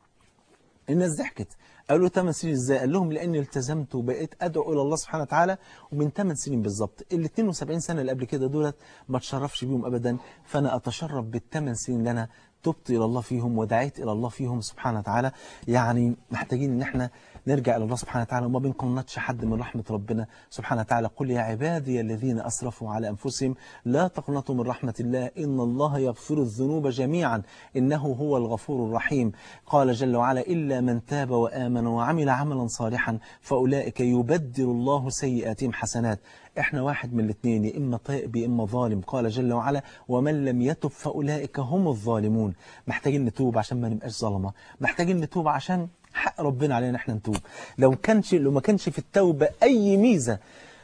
الناس ضحكت قالوا له 8 سنين ازاي قال لهم لاني التزمت وبقيت ادعو الى الله سبحانه وتعالى ومن 8 سنين بالظبط ال 72 سنه اللي قبل كده دولت ما اتشرفش بيهم ابدا فانا اتشرف بالثمان سنين اللي انا تبت الى الله فيهم ودعيت الى الله فيهم سبحانه وتعالى يعني محتاجين ان احنا نرجع الى الله سبحانه وتعالى وما بنقنطش حد من رحمه ربنا سبحانه وتعالى قل يا عبادي الذين اسرفوا على انفسهم لا تقنطوا من رحمه الله ان الله يغفر الذنوب جميعا انه هو الغفور الرحيم قال جل وعلا الا من تاب وامن وعمل عملا صالحا فاولئك يبدل الله سيئاتهم حسنات احنا واحد من الاثنين يا اما طائب يا اما ظالم قال جل وعلا ومن لم يتب فاولئك هم الظالمون محتاجين نتوب عشان ما نبقاش ظلمه محتاجين نتوب عشان حق ربنا علينا احنا نتوب لو كانش لو ما كانش في التوبه اي ميزه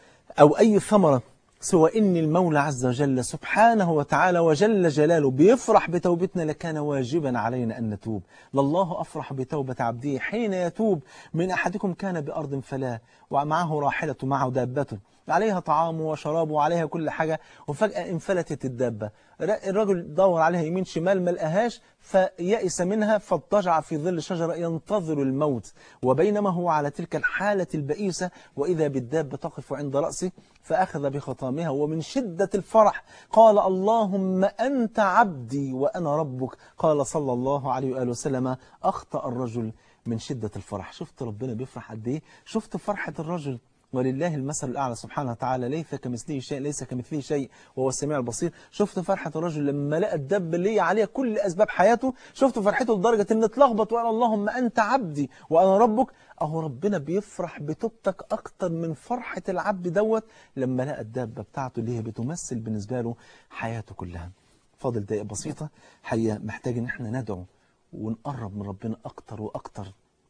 أو أي ثمرة سوى إن المولى عز وجل سبحانه وتعالى وجل جلاله بيفرح بتوبتنا لكان واجبا علينا أن نتوب لله أفرح بتوبة عبده حين يتوب من أحدكم كان بأرض فلا ومعه راحلة معه دابته عليها طعامه وشرابه وعليها كل حاجة وفجأة انفلتت الدابة الرجل دور عليها يمين شمال ما لقاهاش فيأس منها فاضطجع في ظل شجرة ينتظر الموت وبينما هو على تلك الحالة البئيسة وإذا بالدابة تقف عند رأسه فأخذ بخطامها ومن شدة الفرح قال اللهم أنت عبدي وأنا ربك قال صلى الله عليه وآله وسلم أخطأ الرجل من شدة الفرح شفت ربنا بيفرح قد إيه شفت فرحة الرجل ولله المثل الأعلى سبحانه وتعالى ليس كمثله شيء ليس كمثله شيء وهو السميع البصير شفت فرحة الرجل لما لقى الدب اللي هي عليها كل أسباب حياته شفت فرحته لدرجة أن اتلخبط وقال اللهم أنت عبدي وأنا ربك أهو ربنا بيفرح بتوبتك أكتر من فرحة العبد دوت لما لقى الدابة بتاعته اللي هي بتمثل بالنسبة له حياته كلها فاضل دقيقة بسيطة حقيقة محتاج ان احنا ندعو ونقرب من ربنا أكتر وأكتر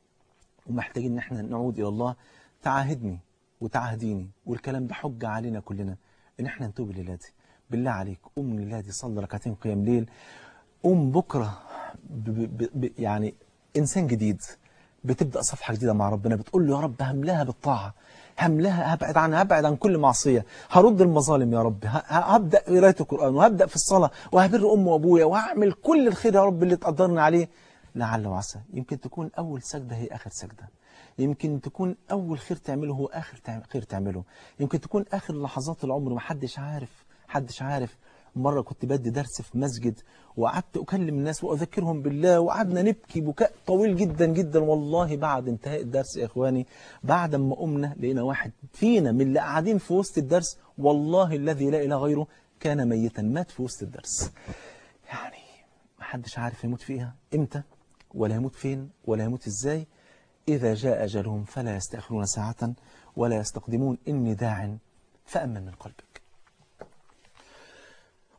ومحتاجين ان احنا نعود إلى الله تعاهدني وتعهديني والكلام ده حجة علينا كلنا ان احنا نتوب الليلة دي بالله عليك قوم الليلة دي صلي ركعتين قيام ليل قوم بكرة ب ب ب يعني إنسان جديد بتبدأ صفحة جديدة مع ربنا بتقول له يا رب هملها بالطاعة هملها هبعد عن هبعد عن كل معصية هرد المظالم يا رب ه- هبدأ قراية القرآن وهبدأ في الصلاة وهبر أمي وأبويا وهعمل كل الخير يا رب اللي تقدرني عليه لعل وعسى يمكن تكون أول سجدة هي آخر سجدة يمكن تكون أول خير تعمله هو آخر تع- خير تعمله يمكن تكون آخر لحظات العمر محدش عارف محدش عارف مرة كنت بدي درس في مسجد وقعدت أكلم الناس وأذكرهم بالله وقعدنا نبكي بكاء طويل جدا جدا والله بعد انتهاء الدرس يا إخواني بعد ما قمنا لقينا واحد فينا من اللي قاعدين في وسط الدرس والله الذي لا إله غيره كان ميتا مات في وسط الدرس يعني محدش عارف يموت فيها إمتى ولا يموت فين ولا يموت إزاي إذا جاء أجلهم فلا يستأخرون ساعة ولا يستقدمون إني داع فأمن من قلبك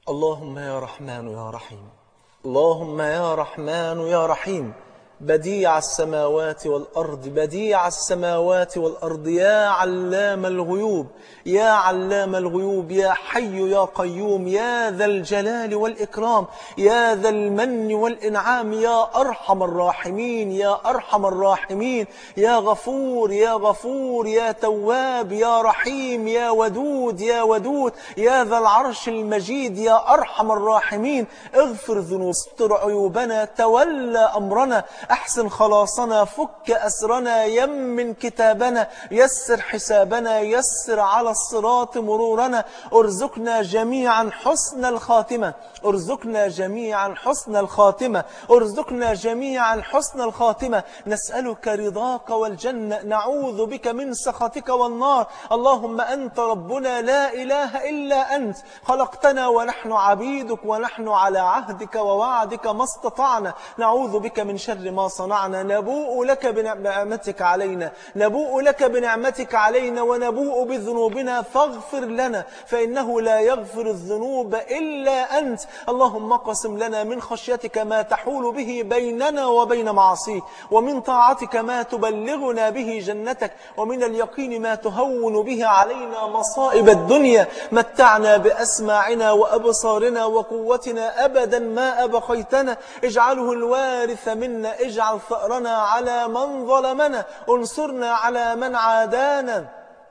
اللهم يا رحمن يا رحيم اللهم يا رحمن يا رحيم بديع السماوات والأرض بديع السماوات والأرض يا علام الغيوب يا علام الغيوب يا حي يا قيوم يا ذا الجلال والإكرام يا ذا المن والإنعام يا أرحم الراحمين يا أرحم الراحمين يا غفور يا غفور يا تواب يا رحيم يا ودود يا ودود يا ذا العرش المجيد يا أرحم الراحمين اغفر ذنوب استر عيوبنا تولى أمرنا أحسن خلاصنا فك أسرنا يمن كتابنا يسر حسابنا يسر على الصراط مرورنا ارزقنا جميعا حسن الخاتمة ارزقنا جميعا حسن الخاتمة ارزقنا جميعا حسن الخاتمة نسألك رضاك والجنة نعوذ بك من سخطك والنار اللهم أنت ربنا لا إله إلا أنت خلقتنا ونحن عبيدك ونحن على عهدك ووعدك ما استطعنا نعوذ بك من شر ما صنعنا نبوء لك بنعمتك علينا نبوء لك بنعمتك علينا ونبوء بذنوبنا فاغفر لنا فإنه لا يغفر الذنوب إلا أنت اللهم قسم لنا من خشيتك ما تحول به بيننا وبين معصيك ومن طاعتك ما تبلغنا به جنتك ومن اليقين ما تهون به علينا مصائب الدنيا متعنا بأسماعنا وأبصارنا وقوتنا أبدا ما أبقيتنا اجعله الوارث منا اجعل ثأرنا على من ظلمنا انصرنا على من عادانا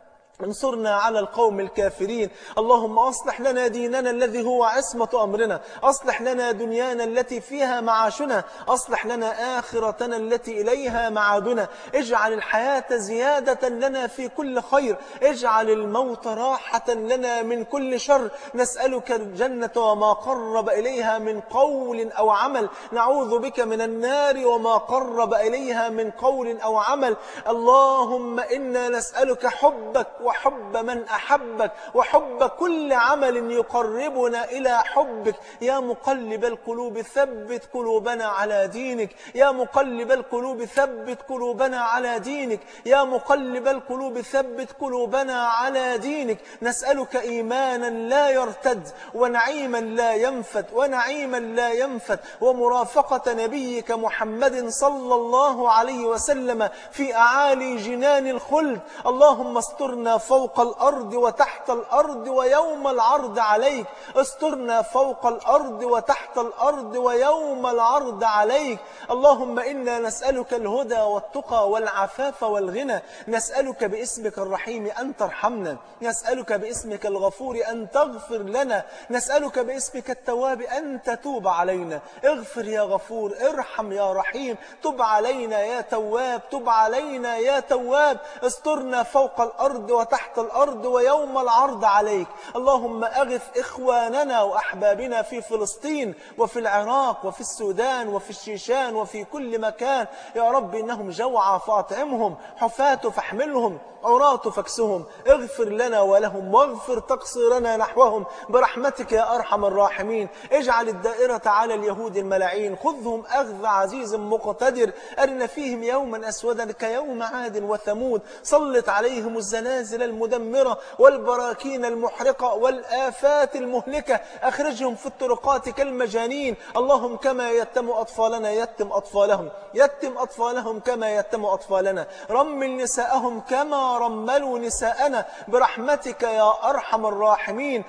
انصرنا على القوم الكافرين اللهم أصلح لنا ديننا الذي هو عصمة أمرنا أصلح لنا دنيانا التي فيها معاشنا أصلح لنا آخرتنا التي إليها معادنا اجعل الحياة زيادة لنا في كل خير اجعل الموت راحة لنا من كل شر نسألك الجنة وما قرب إليها من قول أو عمل نعوذ بك من النار وما قرب إليها من قول أو عمل اللهم إنا نسألك حبك وحب من أحبك وحب كل عمل يقربنا إلى حبك يا مقلب القلوب ثبت قلوبنا على دينك يا مقلب القلوب ثبت قلوبنا على دينك يا مقلب القلوب ثبت قلوبنا على دينك نسألك إيمانا لا يرتد ونعيما لا ينفد ونعيما لا ينفد ومرافقة نبيك محمد صلى الله عليه وسلم في أعالي جنان الخلد اللهم استرنا فوق الأرض وتحت الأرض ويوم العرض عليك استرنا فوق الأرض وتحت الأرض ويوم العرض عليك اللهم إنا نسألك الهدى والتقى والعفاف والغنى نسألك باسمك الرحيم أن ترحمنا نسألك باسمك الغفور أن تغفر لنا نسألك باسمك التواب أن تتوب علينا اغفر يا غفور ارحم يا رحيم تب علينا يا تواب تب علينا يا تواب استرنا فوق الأرض وتحت الأرض ويوم العرض عليك اللهم أغث إخواننا وأحبابنا في فلسطين وفي العراق وفي السودان وفي الشيشان وفي كل مكان يا رب إنهم جوعى فأطعمهم حفاة فاحملهم عراة فاكسهم اغفر لنا ولهم واغفر تقصيرنا نحوهم برحمتك يا أرحم الراحمين اجعل الدائرة على اليهود الملاعين خذهم أخذ عزيز مقتدر أرنا فيهم يوما أسودا كيوم عاد وثمود سلط عليهم الزلازل المدمرة والبراكين المحرقة والآفات المهلكة أخرجهم في الطرقات كالمجانين اللهم كما يتم أطفالنا يتم أطفالهم يتم أطفالهم كما يتم أطفالنا رمل نساءهم كما رملوا نساءنا برحمتك يا أرحم الراحمين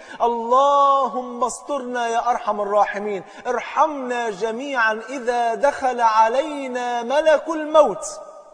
اللهم استرنا يا أرحم الراحمين ارحمنا جميعا إذا دخل علينا ملك الموت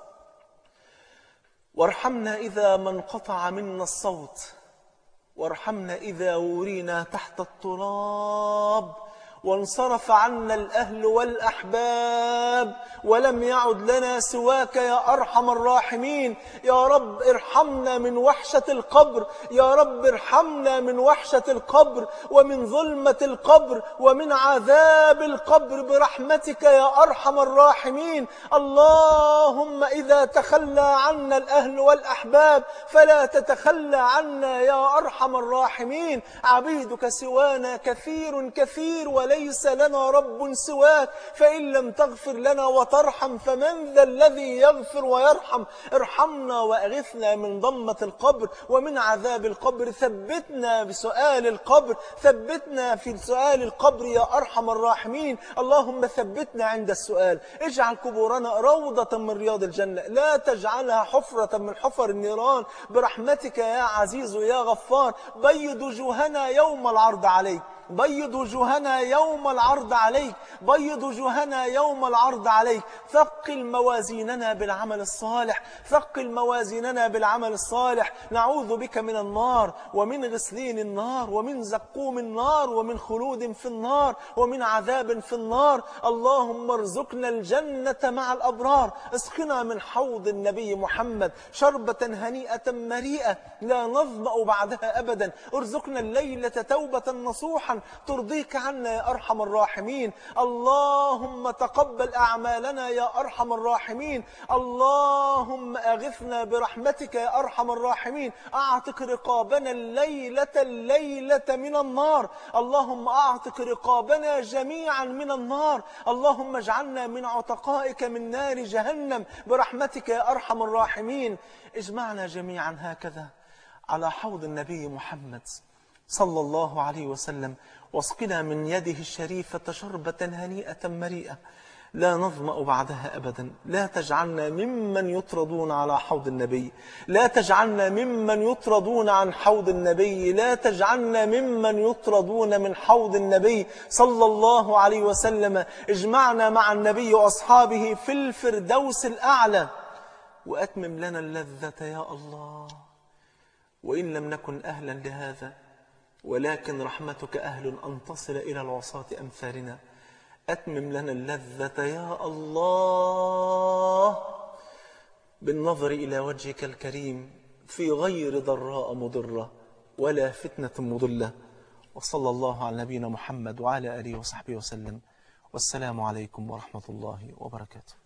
وارحمنا إذا ما انقطع منا الصوت وارحمنا إذا ورينا تحت التراب وانصرف عنا الأهل والأحباب ولم يعد لنا سواك يا أرحم الراحمين يا رب ارحمنا من وحشة القبر يا رب ارحمنا من وحشة القبر ومن ظلمة القبر ومن عذاب القبر برحمتك يا أرحم الراحمين اللهم إذا تخلى عنا الأهل والأحباب فلا تتخلى عنا يا أرحم الراحمين عبيدك سوانا كثير كثير ولا وليس لنا رب سواك فإن لم تغفر لنا وترحم فمن ذا الذي يغفر ويرحم ارحمنا وأغثنا من ضمة القبر ومن عذاب القبر ثبتنا بسؤال القبر ثبتنا في سؤال القبر يا أرحم الراحمين اللهم ثبتنا عند السؤال اجعل قبورنا روضة من رياض الجنة لا تجعلها حفرة من حفر النيران برحمتك يا عزيز يا غفار بيض وجوهنا يوم العرض عليك بيض وجوهنا يوم العرض عليك بيض وجوهنا يوم العرض عليك ثقل موازيننا بالعمل الصالح ثقل موازيننا بالعمل الصالح نعوذ بك من النار ومن غسلين النار ومن زقوم النار ومن خلود في النار ومن عذاب في النار اللهم ارزقنا الجنة مع الأبرار اسقنا من حوض النبي محمد شربة هنيئة مريئة لا نظمأ بعدها أبدا ارزقنا الليلة توبة نصوحا ترضيك عنا يا أرحم الراحمين اللهم تقبل أعمالنا يا أرحم الراحمين اللهم أغثنا برحمتك يا أرحم الراحمين أعتق رقابنا الليلة الليلة من النار اللهم أعتق رقابنا جميعا من النار اللهم اجعلنا من عتقائك من نار جهنم برحمتك يا أرحم الراحمين اجمعنا جميعا هكذا على حوض النبي محمد صلى الله عليه وسلم واسقنا من يده الشريفة شربة هنيئة مريئة لا نظمأ بعدها أبدا لا تجعلنا ممن يطردون على حوض النبي لا تجعلنا ممن يطردون عن حوض النبي لا تجعلنا ممن يطردون من حوض النبي صلى الله عليه وسلم اجمعنا مع النبي وأصحابه في الفردوس الأعلى وأتمم لنا اللذة يا الله وإن لم نكن أهلا لهذا ولكن رحمتك أهل أن تصل إلى العصاة أمثالنا أتمم لنا اللذة يا الله بالنظر إلى وجهك الكريم في غير ضراء مضرة ولا فتنة مضلة وصلى الله على نبينا محمد وعلى آله وصحبه وسلم والسلام عليكم ورحمة الله وبركاته